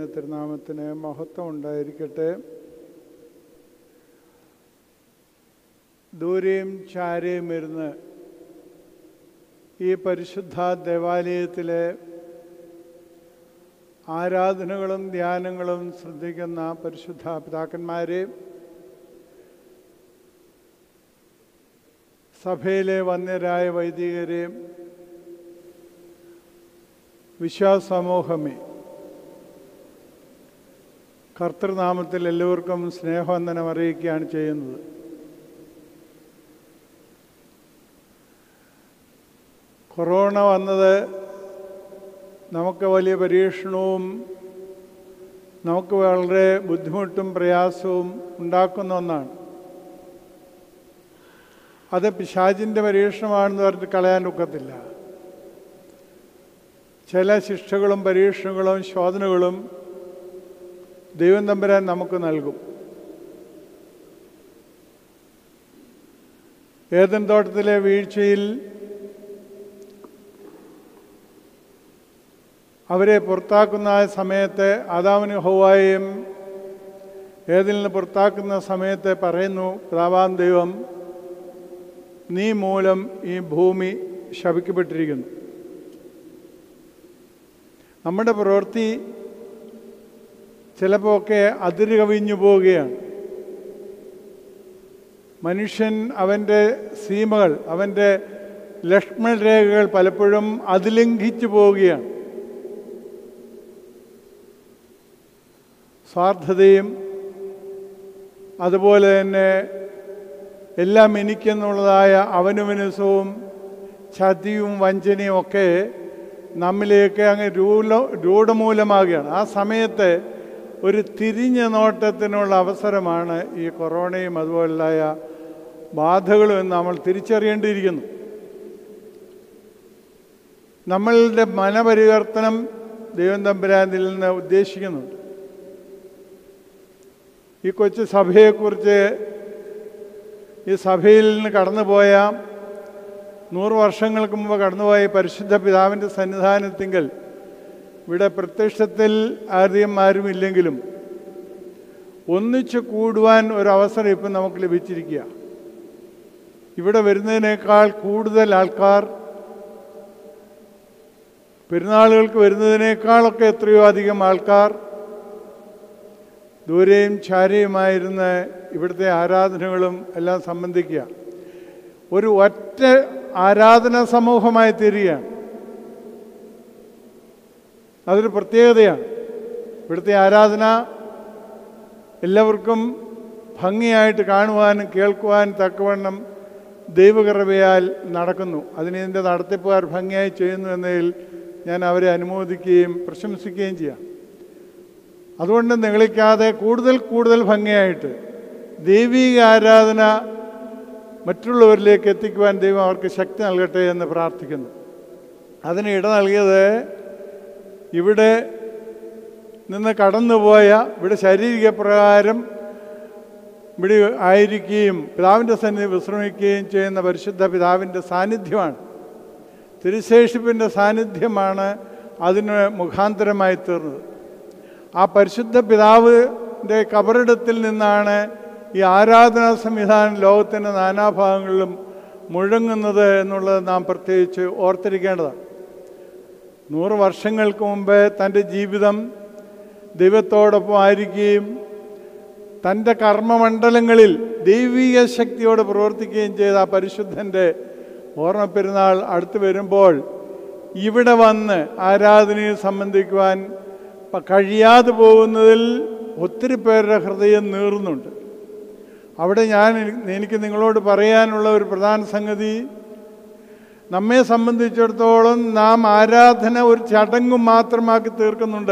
തിരുനാമത്തിന് മഹത്വം ഉണ്ടായിരിക്കട്ടെ ദൂരെയും ചാരയും ഇരുന്ന് ഈ പരിശുദ്ധ ദേവാലയത്തിലെ ആരാധനകളും ധ്യാനങ്ങളും ശ്രദ്ധിക്കുന്ന പരിശുദ്ധ പിതാക്കന്മാരെ സഭയിലെ വന്യരായ വൈദികരെ വിശ്വാസമൂഹമേ കർത്തൃനാമത്തിൽ എല്ലാവർക്കും സ്നേഹവന്ദനം അറിയിക്കുകയാണ് ചെയ്യുന്നത് കൊറോണ വന്നത് നമുക്ക് വലിയ പരീക്ഷണവും നമുക്ക് വളരെ ബുദ്ധിമുട്ടും പ്രയാസവും ഉണ്ടാക്കുന്ന ഒന്നാണ് അത് പിശാചിൻ്റെ പരീക്ഷണമാണെന്ന് പറഞ്ഞിട്ട് കളയാൻ ഒക്കത്തില്ല ചില ശിക്ഷകളും പരീക്ഷണങ്ങളും ശോധനകളും ദൈവം തമ്പുരാൻ നമുക്ക് നൽകും ഏതൻ തോട്ടത്തിലെ വീഴ്ചയിൽ അവരെ പുറത്താക്കുന്ന ആ സമയത്ത് ആദാമിന് ഹൗവായെയും ഏതിൽ നിന്ന് പുറത്താക്കുന്ന സമയത്ത് പറയുന്നു പിതാവാം ദൈവം നീ മൂലം ഈ ഭൂമി ശപിക്കപ്പെട്ടിരിക്കുന്നു നമ്മുടെ പ്രവൃത്തി ചിലപ്പോൾ ഒക്കെ അതിര് കവിഞ്ഞു പോവുകയാണ് മനുഷ്യൻ അവൻ്റെ സീമകൾ അവൻ്റെ ലക്ഷ്മണ രേഖകൾ പലപ്പോഴും അതിലംഘിച്ചു പോവുകയാണ് സ്വാർത്ഥതയും അതുപോലെ തന്നെ എല്ലാം എനിക്കെന്നുള്ളതായ അവനുമനസവും ചതിയും വഞ്ചനയും ഒക്കെ നമ്മിലേക്ക് അങ്ങ് രൂല രൂഢമൂലമാകുകയാണ് ആ സമയത്ത് ഒരു തിരിഞ്ഞ നോട്ടത്തിനുള്ള അവസരമാണ് ഈ കൊറോണയും അതുപോലെയായ ബാധകളും എന്ന് നമ്മൾ തിരിച്ചറിയേണ്ടിയിരിക്കുന്നു നമ്മളുടെ മനപരിവർത്തനം ദൈവം തമ്പുരാനിൽ നിന്ന് ഉദ്ദേശിക്കുന്നുണ്ട് ഈ കൊച്ചു സഭയെക്കുറിച്ച് ഈ സഭയിൽ നിന്ന് കടന്നുപോയ നൂറ് വർഷങ്ങൾക്ക് മുമ്പ് കടന്നുപോയ പരിശുദ്ധ പിതാവിൻ്റെ സന്നിധാനത്തിങ്കൽ ഇവിടെ പ്രത്യക്ഷത്തിൽ ആദ്യം ആരും ഇല്ലെങ്കിലും ഒന്നിച്ച് കൂടുവാൻ ഒരവസരം ഇപ്പം നമുക്ക് ലഭിച്ചിരിക്കുക ഇവിടെ വരുന്നതിനേക്കാൾ കൂടുതൽ ആൾക്കാർ പെരുന്നാളുകൾക്ക് വരുന്നതിനേക്കാളൊക്കെ എത്രയോ അധികം ആൾക്കാർ ദൂരെയും ചാരയുമായിരുന്ന് ഇവിടുത്തെ ആരാധനകളും എല്ലാം സംബന്ധിക്കുക ഒരു ഒറ്റ ആരാധന സമൂഹമായി തീരുകയാണ് അതൊരു പ്രത്യേകതയാണ് ഇവിടുത്തെ ആരാധന എല്ലാവർക്കും ഭംഗിയായിട്ട് കാണുവാനും കേൾക്കുവാനും തക്കവണ്ണം ദൈവകൃപയാൽ നടക്കുന്നു അതിന് ഇതിൻ്റെ നടത്തിപ്പുകാർ ഭംഗിയായി ചെയ്യുന്നു എന്നതിൽ ഞാൻ അവരെ അനുമോദിക്കുകയും പ്രശംസിക്കുകയും ചെയ്യാം അതുകൊണ്ട് നിങ്ങളിക്കാതെ കൂടുതൽ കൂടുതൽ ഭംഗിയായിട്ട് ദൈവിക ആരാധന മറ്റുള്ളവരിലേക്ക് എത്തിക്കുവാൻ ദൈവം അവർക്ക് ശക്തി നൽകട്ടെ എന്ന് പ്രാർത്ഥിക്കുന്നു അതിന് ഇട നൽകിയത് ഇവിടെ നിന്ന് കടന്നുപോയ ഇവിടെ ശാരീരിക പ്രകാരം ഇവിടെ ആയിരിക്കുകയും പിതാവിൻ്റെ സന്നിധി വിശ്രമിക്കുകയും ചെയ്യുന്ന പരിശുദ്ധ പിതാവിൻ്റെ സാന്നിധ്യമാണ് തിരുശേഷിപ്പിൻ്റെ സാന്നിധ്യമാണ് അതിന് മുഖാന്തരമായി തീർന്നത് ആ പരിശുദ്ധ പിതാവിൻ്റെ കബറിടത്തിൽ നിന്നാണ് ഈ ആരാധനാ സംവിധാനം ലോകത്തിൻ്റെ നാനാഭാഗങ്ങളിലും മുഴങ്ങുന്നത് എന്നുള്ളത് നാം പ്രത്യേകിച്ച് ഓർത്തിരിക്കേണ്ടതാണ് നൂറ് വർഷങ്ങൾക്ക് മുമ്പ് തൻ്റെ ജീവിതം ദൈവത്തോടൊപ്പം ആയിരിക്കുകയും തൻ്റെ കർമ്മമണ്ഡലങ്ങളിൽ ദൈവിക ശക്തിയോട് പ്രവർത്തിക്കുകയും ചെയ്ത ആ പരിശുദ്ധൻ്റെ ഓർമ്മ പെരുന്നാൾ അടുത്ത് വരുമ്പോൾ ഇവിടെ വന്ന് ആരാധനയെ സംബന്ധിക്കുവാൻ കഴിയാതെ പോകുന്നതിൽ ഒത്തിരി പേരുടെ ഹൃദയം നീറുന്നുണ്ട് അവിടെ ഞാൻ എനിക്ക് നിങ്ങളോട് പറയാനുള്ള ഒരു പ്രധാന സംഗതി നമ്മെ സംബന്ധിച്ചിടത്തോളം നാം ആരാധന ഒരു ചടങ്ങും മാത്രമാക്കി തീർക്കുന്നുണ്ട്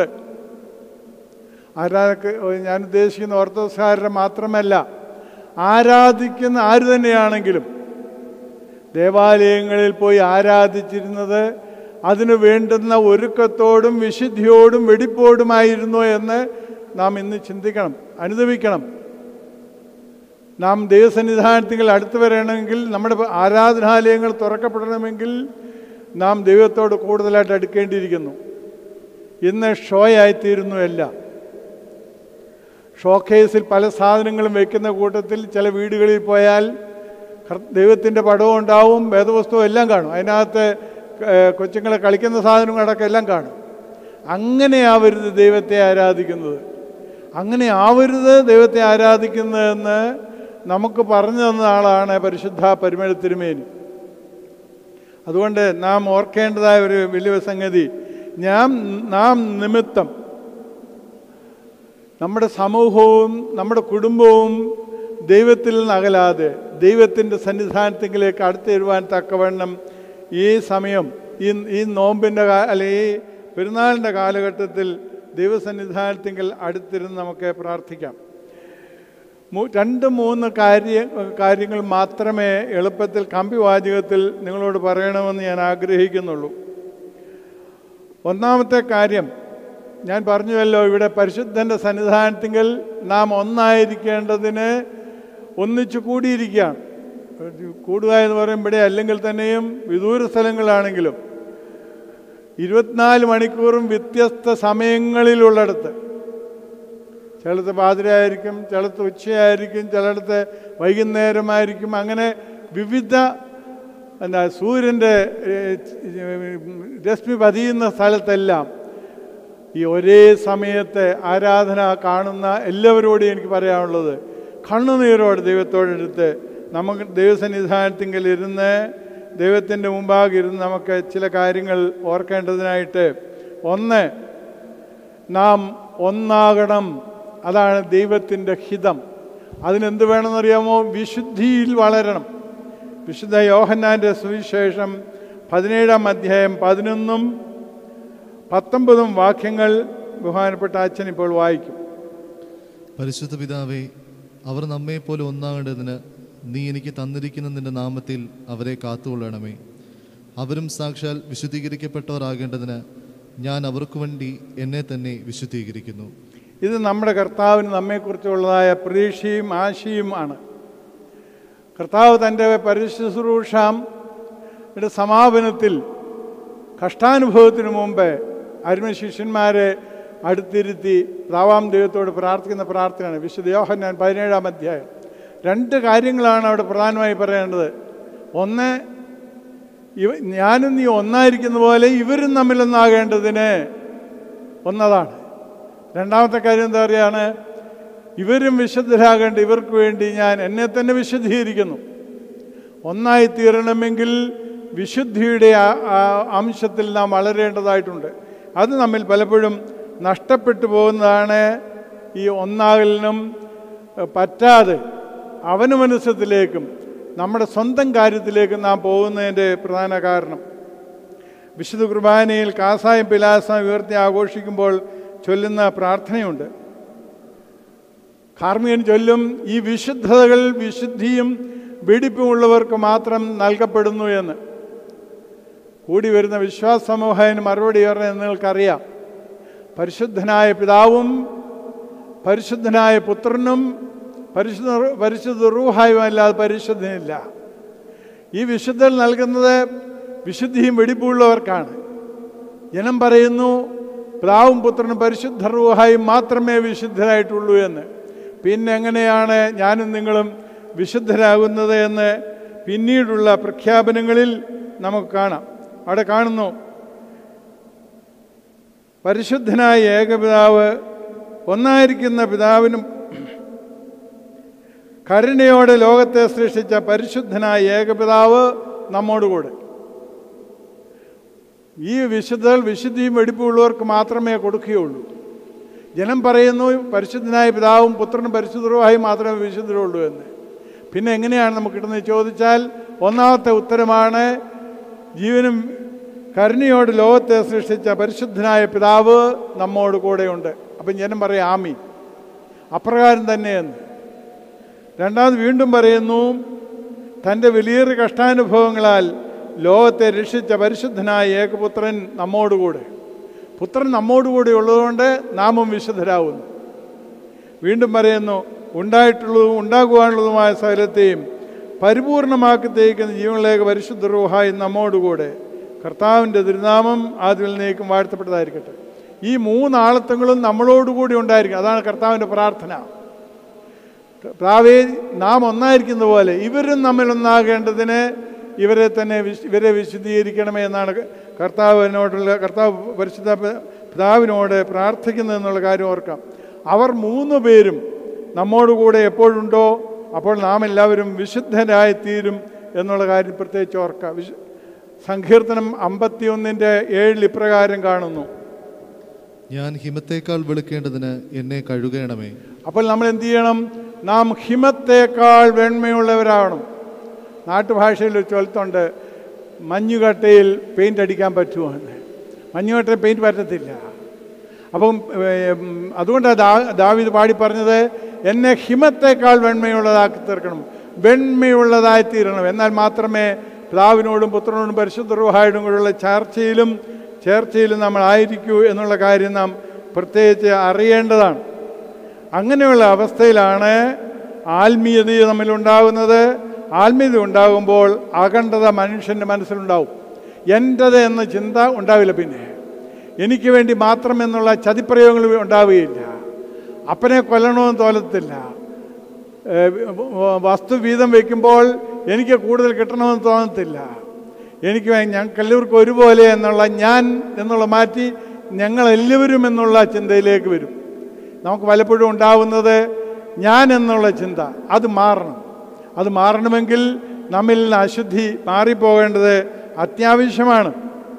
ആരാധന ഞാൻ ഉദ്ദേശിക്കുന്ന ഓർത്തഡോക്സുകാരുടെ മാത്രമല്ല ആരാധിക്കുന്ന ആര് തന്നെയാണെങ്കിലും ദേവാലയങ്ങളിൽ പോയി ആരാധിച്ചിരുന്നത് അതിനു വേണ്ടുന്ന ഒരുക്കത്തോടും വിശുദ്ധിയോടും വെടിപ്പോടുമായിരുന്നു എന്ന് നാം ഇന്ന് ചിന്തിക്കണം അനുദവിക്കണം നാം ദൈവസന്നിധാനത്തിൽ അടുത്ത് വരണമെങ്കിൽ നമ്മുടെ ആരാധനാലയങ്ങൾ തുറക്കപ്പെടണമെങ്കിൽ നാം ദൈവത്തോട് കൂടുതലായിട്ട് അടുക്കേണ്ടിയിരിക്കുന്നു ഇന്ന് ഷോയായിത്തീരുന്നു എല്ലാം ഷോക്കേസിൽ പല സാധനങ്ങളും വെക്കുന്ന കൂട്ടത്തിൽ ചില വീടുകളിൽ പോയാൽ കർ- ദൈവത്തിൻ്റെ പടവും ഉണ്ടാവും വേദപുസ്തകവും എല്ലാം കാണും അതിനകത്ത് ഏഹ്, കൊച്ചുങ്ങളെ കളിക്കുന്ന സാധനങ്ങളടക്കം എല്ലാം കാണും അങ്ങനെ ആവരുത് ദൈവത്തെ ആരാധിക്കുന്നത് അങ്ങനെ ആവരുത് ദൈവത്തെ ആരാധിക്കുന്നതെന്ന് നമുക്ക് പറഞ്ഞു തന്ന ആളാണ് പരിശുദ്ധ പരിമള തിരുമേനി അതുകൊണ്ട് നാം ഓർക്കേണ്ടതായ ഒരു വലിയ സംഗതി ഞാൻ നാം നിമിത്തം നമ്മുടെ സമൂഹവും നമ്മുടെ കുടുംബവും ദൈവത്തിൽ നിന്ന് അകലാതെ ദൈവത്തിൻ്റെ സന്നിധാനത്തിലേക്ക് അടുത്ത് വരുവാൻ തക്കവണ്ണം ഈ സമയം ഈ ഈ നോമ്പിൻ്റെ കാ അല്ലെങ്കിൽ ഈ പെരുന്നാളിൻ്റെ കാലഘട്ടത്തിൽ ദൈവസന്നിധാനത്തിങ്കിൽ അടുത്തിരുന്ന് നമുക്ക് പ്രാർത്ഥിക്കാം മൂ- രണ്ട് മൂന്ന് കാര്യ കാര്യങ്ങൾ മാത്രമേ എളുപ്പത്തിൽ കമ്പിവാചകത്തിൽ നിങ്ങളോട് പറയണമെന്ന് ഞാൻ ആഗ്രഹിക്കുന്നുള്ളൂ ഒന്നാമത്തെ കാര്യം ഞാൻ പറഞ്ഞുവല്ലോ ഇവിടെ പരിശുദ്ധൻ്റെ സന്നിധാനത്തിങ്കൽ നാം ഒന്നായിരിക്കേണ്ടതിന് ഒന്നിച്ചു കൂടിയിരിക്കുകയാണ് കൂടുക എന്ന് പറയുമ്പോഴേ അല്ലെങ്കിൽ തന്നെയും വിദൂര സ്ഥലങ്ങളാണെങ്കിലും ഇരുപത്തിനാല് മണിക്കൂറും വ്യത്യസ്ത സമയങ്ങളിലുള്ളിടത്ത് ചിലത്ത് പാതിരയായിരിക്കും ചിലത്ത് ഉച്ചയായിരിക്കും ചിലയിടത്ത് വൈകുന്നേരമായിരിക്കും അങ്ങനെ വിവിധ എന്താ സൂര്യൻ്റെ ഏഹ്, രശ്മി പതിയുന്ന സ്ഥലത്തെല്ലാം ഈ ഒരേ സമയത്ത് ആരാധന കാണുന്ന എല്ലാവരോടും എനിക്ക് പറയാനുള്ളത് കണ്ണുനീരോട് ദൈവത്തോടെടുത്ത് നമുക്ക് ദൈവസന്നിധാനത്തിങ്കിൽ ഇരുന്ന് ദൈവത്തിൻ്റെ മുമ്പാകെ ഇരുന്ന് നമുക്ക് ചില കാര്യങ്ങൾ ഓർക്കേണ്ടതിനായിട്ട് ഒന്ന് നാം ഒന്നാകണം അതാണ് ദൈവത്തിൻ്റെ ഹിതം അതിനെന്ത് വേണമെന്നറിയാമോ വിശുദ്ധിയിൽ വളരണം വിശുദ്ധ യോഹന്നാൻ്റെ സുവിശേഷം പതിനേഴാം അധ്യായം പതിനൊന്നും പത്തൊമ്പതും വാക്യങ്ങൾ ബഹുമാനപ്പെട്ട അച്ഛൻ ഇപ്പോൾ വായിക്കും പരിശുദ്ധ പിതാവേ അവർ നമ്മെപ്പോലെ ഒന്നാകേണ്ടതിന് നീ എനിക്ക് തന്നിരിക്കുന്ന നിന്റെ നാമത്തിൽ അവരെ കാത്തുകൊള്ളണമേ അവരും സാക്ഷാൽ വിശുദ്ധീകരിക്കപ്പെട്ടവരാകേണ്ടതിന് ഞാൻ അവർക്കു വേണ്ടി എന്നെ തന്നെ വിശുദ്ധീകരിക്കുന്നു ഇത് നമ്മുടെ കർത്താവിന് നമ്മെക്കുറിച്ചുള്ളതായ പ്രതീക്ഷയും ആശയും ആണ് കർത്താവ് തൻ്റെ പരിശുശ്രൂഷാം സമാപനത്തിൽ കഷ്ടാനുഭവത്തിന് മുമ്പ് അരുമ ശിഷ്യന്മാരെ അടുത്തിരുത്തി പ്രാവാം ദൈവത്തോട് പ്രാർത്ഥിക്കുന്ന പ്രാർത്ഥനയാണ് വിശുദ്ധ യോഹന്നാൻ പതിനേഴാം അധ്യായം രണ്ട് കാര്യങ്ങളാണ് അവിടെ പ്രധാനമായി പറയേണ്ടത് ഒന്ന് ഇവ ഞാനും നീ ഒന്നായിരിക്കുന്ന പോലെ ഇവരും തമ്മിലൊന്നാകേണ്ടതിന് ഒന്നതാണ് രണ്ടാമത്തെ കാര്യം എന്താ പറയുകയാണ് ഇവരും വിശുദ്ധരാകേണ്ട ഇവർക്ക് വേണ്ടി ഞാൻ എന്നെ തന്നെ വിശുദ്ധീകരിക്കുന്നു ഒന്നായി തീരണമെങ്കിൽ വിശുദ്ധിയുടെ ആ- ആ അംശത്തിൽ നാം വളരേണ്ടതായിട്ടുണ്ട് അത് നമ്മിൽ പലപ്പോഴും നഷ്ടപ്പെട്ടു പോകുന്നതാണ് ഈ ഒന്നാകലിനും ഏഹ്, പറ്റാതെ അവനുമനസ്സത്തിലേക്കും നമ്മുടെ സ്വന്തം കാര്യത്തിലേക്കും നാം പോകുന്നതിൻ്റെ പ്രധാന കാരണം വിശുദ്ധ കുർബാനയിൽ കാസായും പിലാസം ഉയർത്തി ആഘോഷിക്കുമ്പോൾ ചൊല്ലുന്ന പ്രാർത്ഥനയുണ്ട് കാർമികൻ ചൊല്ലും ഈ വിശുദ്ധതകൾ വിശുദ്ധിയും വെടിപ്പുമുള്ളവർക്ക് മാത്രം നൽകപ്പെടുന്നു എന്ന് കൂടി വരുന്ന വിശ്വാസ സമൂഹത്തിന് മറുപടി പറഞ്ഞത് നിങ്ങൾക്കറിയാം പരിശുദ്ധനായ പിതാവും പരിശുദ്ധനായ പുത്രനും പരിശുദ്ധ പരിശുദ്ധ റൂഹായും അല്ലാതെ പരിശുദ്ധനില്ല ഈ വിശുദ്ധൽ നൽകുന്നത് വിശുദ്ധിയും വെടിപ്പുള്ളവർക്കാണ് ജനം പറയുന്നു പിതാവും പുത്രനും പരിശുദ്ധ റൂഹായും മാത്രമേ വിശുദ്ധരായിട്ടുള്ളൂ എന്ന് പിന്നെ എങ്ങനെയാണ് ഞാനും നിങ്ങളും വിശുദ്ധരാകുന്നത് എന്ന് പിന്നീടുള്ള പ്രഖ്യാപനങ്ങളിൽ നമുക്ക് കാണാം അവിടെ കാണുന്നു പരിശുദ്ധനായ ഏകപിതാവ് ഒന്നായിരിക്കുന്ന പിതാവിനും കരുണയോടെ ലോകത്തെ സൃഷ്ടിച്ച പരിശുദ്ധനായ ഏകപിതാവ് നമ്മോടുകൂടെ ഈ വിശുദ്ധകൾ വിശുദ്ധിയും വെടിപ്പുള്ളവർക്ക് മാത്രമേ കൊടുക്കുകയുള്ളൂ ജനം പറയുന്നു പരിശുദ്ധനായ പിതാവും പുത്രനും പരിശുദ്ധരുമായി മാത്രമേ വിശുദ്ധരുള്ളൂ എന്ന് പിന്നെ എങ്ങനെയാണ് നമുക്ക് കിട്ടുന്നത് ചോദിച്ചാൽ ഒന്നാമത്തെ ഉത്തരമാണ് ജീവനും കരുണയോട് ലോകത്തെ സൃഷ്ടിച്ച പരിശുദ്ധനായ പിതാവ് നമ്മോട് കൂടെയുണ്ട് അപ്പം ജനം പറയും ആമി അപ്രകാരം തന്നെയെന്ന് രണ്ടാമത് വീണ്ടും പറയുന്നു തൻ്റെ വലിയേറെ കഷ്ടാനുഭവങ്ങളാൽ ലോകത്തെ രക്ഷിച്ച പരിശുദ്ധനായ ഏകപുത്രൻ നമ്മോടുകൂടെ പുത്രൻ നമ്മോടുകൂടി ഉള്ളതുകൊണ്ട് നാമും വിശുദ്ധരാകുന്നു വീണ്ടും പറയുന്നു ഉണ്ടായിട്ടുള്ളതും ഉണ്ടാകുവാനുള്ളതുമായ സകലത്തെയും പരിപൂർണമാക്കി തേക്കുന്ന ജീവനിലേക്ക് പരിശുദ്ധ റൂഹായി നമ്മോടുകൂടെ കർത്താവിൻ്റെ തിരുനാമം ആദ്യം നീക്കും വാഴ്ത്തപ്പെട്ടതായിരിക്കട്ടെ ഈ മൂന്നാളത്വങ്ങളും നമ്മളോടുകൂടി ഉണ്ടായിരിക്കും അതാണ് കർത്താവിൻ്റെ പ്രാർത്ഥന പ്രാവേ നാം ഒന്നായിരിക്കുന്ന പോലെ ഇവരും നമ്മിൽ ഒന്നാകേണ്ടതിന് ഇവരെ തന്നെ വിശ് ഇവരെ വിശുദ്ധീകരിക്കണമേ എന്നാണ് കർത്താവ് എന്നോടുള്ള കർത്താവ് പരിശുദ്ധ പി- പിതാവിനോട് പ്രാർത്ഥിക്കുന്നതെന്നുള്ള കാര്യം ഓർക്കാം അവർ മൂന്ന് പേരും നമ്മോടുകൂടെ എപ്പോഴുണ്ടോ അപ്പോൾ നാം എല്ലാവരും വിശുദ്ധരായി തീരും എന്നുള്ള കാര്യം പ്രത്യേകിച്ച് ഓർക്കാം വിശു സങ്കീർത്തനം അമ്പത്തിയൊന്നിൻ്റെ ഏഴിൽ ഇപ്രകാരം കാണുന്നു ഞാൻ ഹിമത്തേക്കാൾ വെളുക്കേണ്ടതിന് എന്നെ കഴുകണമേ അപ്പോൾ നമ്മൾ എന്ത് ചെയ്യണം നാം ഹിമത്തേക്കാൾ വെണ്മയുള്ളവരാകണം നാട്ടുഭാഷയിൽ ഒരു ചൊലുത്തുണ്ട് മഞ്ഞുകട്ടയിൽ പെയിൻ്റ് അടിക്കാൻ പറ്റുമോ എന്ന് മഞ്ഞുകട്ടയിൽ പെയിൻറ്റ് പറ്റത്തില്ല അപ്പം ഏം, അതുകൊണ്ടാണ് ദാ ദാവിത് പാടി പറഞ്ഞത് എന്നെ ഹിമത്തേക്കാൾ വെണ്മയുള്ളതാക്കി തീർക്കണം വെണ്മയുള്ളതായി തീരണം എന്നാൽ മാത്രമേ പിതാവിനോടും പുത്രനോടും പരിശുദ്ധ കൂടെയുള്ള ചർച്ചയിലും ചേർച്ചയിലും നമ്മൾ ആയിരിക്കൂ എന്നുള്ള കാര്യം നാം പ്രത്യേകിച്ച് അറിയേണ്ടതാണ് അങ്ങനെയുള്ള അവസ്ഥയിലാണ് ആത്മീയത നമ്മിലുണ്ടാകുന്നത് ആത്മീയത ഉണ്ടാകുമ്പോൾ അഖണ്ഡത മനുഷ്യൻ്റെ മനസ്സിലുണ്ടാവും എൻ്റത് എന്ന ചിന്ത ഉണ്ടാവില്ല പിന്നെ എനിക്ക് വേണ്ടി മാത്രം എന്നുള്ള ചതിപ്രയോഗങ്ങൾ ഉണ്ടാവുകയില്ല അപ്പനെ കൊല്ലണമെന്ന് തോന്നത്തില്ല ഏഹ് വസ്തു വീതം വയ്ക്കുമ്പോൾ എനിക്ക് കൂടുതൽ കിട്ടണമെന്ന് തോന്നത്തില്ല എനിക്ക് വേ- ഞങ്ങൾക്ക് എല്ലാവർക്കും ഒരുപോലെ എന്നുള്ള ഞാൻ എന്നുള്ള മാറ്റി ഞങ്ങളെല്ലാവരും എന്നുള്ള ചിന്തയിലേക്ക് വരും നമുക്ക് പലപ്പോഴും ഉണ്ടാവുന്നത് ഞാൻ എന്നുള്ള ചിന്ത അത് മാറണം അത് മാറണമെങ്കിൽ നമ്മിൽ നിന്ന് അശുദ്ധി മാറിപ്പോകേണ്ടത് അത്യാവശ്യമാണ്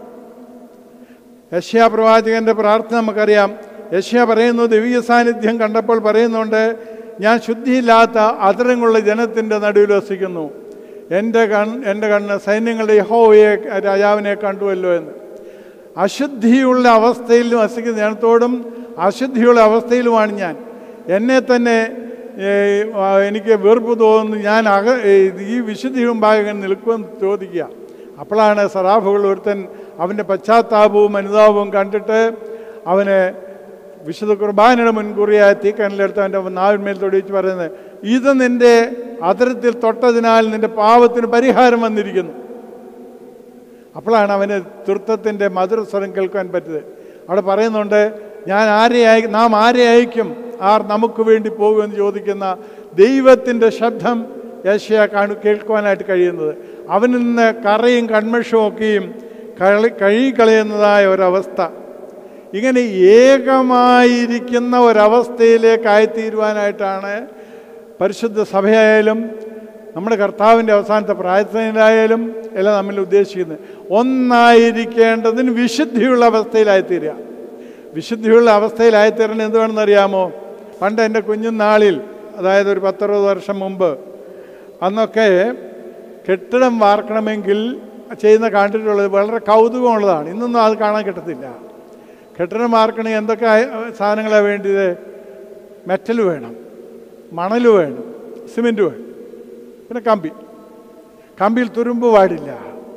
യശ്യാ പ്രവാചകന്റെ പ്രാർത്ഥന നമുക്കറിയാം യശ്യ പറയുന്നു ദൈവിക സാന്നിധ്യം കണ്ടപ്പോൾ പറയുന്നുണ്ട് ഞാൻ ശുദ്ധിയില്ലാത്ത അതരങ്ങളുള്ള ജനത്തിൻ്റെ നടുവിൽ വസിക്കുന്നു എൻ്റെ കൺ എൻ്റെ കണ്ണ് സൈന്യങ്ങളുടെ യഹോവയെ രാജാവിനെ കണ്ടുവല്ലോ എന്ന് അശുദ്ധിയുള്ള അവസ്ഥയിൽ വസിക്കുന്ന ജനത്തോടും അശുദ്ധിയുള്ള അവസ്ഥയിലുമാണ് ഞാൻ എന്നെ തന്നെ ഏ, ആ, എനിക്ക് വെറുപ്പ് തോന്നുന്നു ഞാൻ അക ഏ, ഈ വിശുദ്ധി മുമ്പാകെ ഇങ്ങനെ നിൽക്കുമെന്ന് ചോദിക്കുക അപ്പോഴാണ് സറാഫുകൾ ഒരുത്തൻ അവൻ്റെ പശ്ചാത്താപവും അനുതാപവും കണ്ടിട്ട് അവന് വിശുദ്ധ കുർബാനയുടെ മുൻകൂറിയായ തീക്കനലെടുത്ത് അവൻ്റെ നാവിന്മേൽ തൊടിച്ച് പറയുന്നത് ഇത് നിന്റെ അതരത്തിൽ തൊട്ടതിനാൽ നിന്റെ പാവത്തിന് പരിഹാരം വന്നിരിക്കുന്നു അപ്പോഴാണ് അവന് തൃത്വത്തിൻ്റെ മധുരസ്വരം കേൾക്കാൻ പറ്റിയത് അവിടെ പറയുന്നുണ്ട് ഞാൻ ആരെ അയ നാം ആരെ അയക്കും ആർ നമുക്ക് വേണ്ടി പോകുമെന്ന് ചോദിക്കുന്ന ദൈവത്തിൻ്റെ ശബ്ദം യേശയ കാണു കേൾക്കുവാനായിട്ട് കഴിയുന്നത് അവനിൽ നിന്ന് കറയും കൺമഷവും ഒക്കെയും കളി കഴുകിക്കളയുന്നതായ ഒരവസ്ഥ ഇങ്ങനെ ഏകമായിരിക്കുന്ന ഒരവസ്ഥയിലേക്ക് ആയിത്തീരുവാനായിട്ടാണ് പരിശുദ്ധ സഭയായാലും നമ്മുടെ കർത്താവിൻ്റെ അവസാനത്തെ പ്രാർത്ഥനയിലായാലും എല്ലാം നമ്മൾ ഉദ്ദേശിക്കുന്നത് ഒന്നായിരിക്കേണ്ടതിന് വിശുദ്ധിയുള്ള അവസ്ഥയിലായിത്തീരുക വിശുദ്ധിയുള്ള അവസ്ഥയിലായിത്തീരണം എന്തുവേണമെന്ന് അറിയാമോ പണ്ട് എൻ്റെ കുഞ്ഞുനാളിൽ അതായത് ഒരു പത്തറുപത് വർഷം മുമ്പ് അന്നൊക്കെ കെട്ടിടം വാർക്കണമെങ്കിൽ ചെയ്യുന്ന കണ്ടിട്ടുള്ളത് വളരെ കൗതുകമുള്ളതാണ് ഇന്നൊന്നും അത് കാണാൻ കിട്ടത്തില്ല കെട്ടിടം വാർക്കണമെങ്കിൽ എന്തൊക്കെ ആയ- സാധനങ്ങളാണ് വേണ്ടിയത് മെറ്റൽ വേണം മണൽ വേണം സിമെൻറ്റ് വേണം പിന്നെ കമ്പി കമ്പിയിൽ തുരുമ്പ് പാടില്ല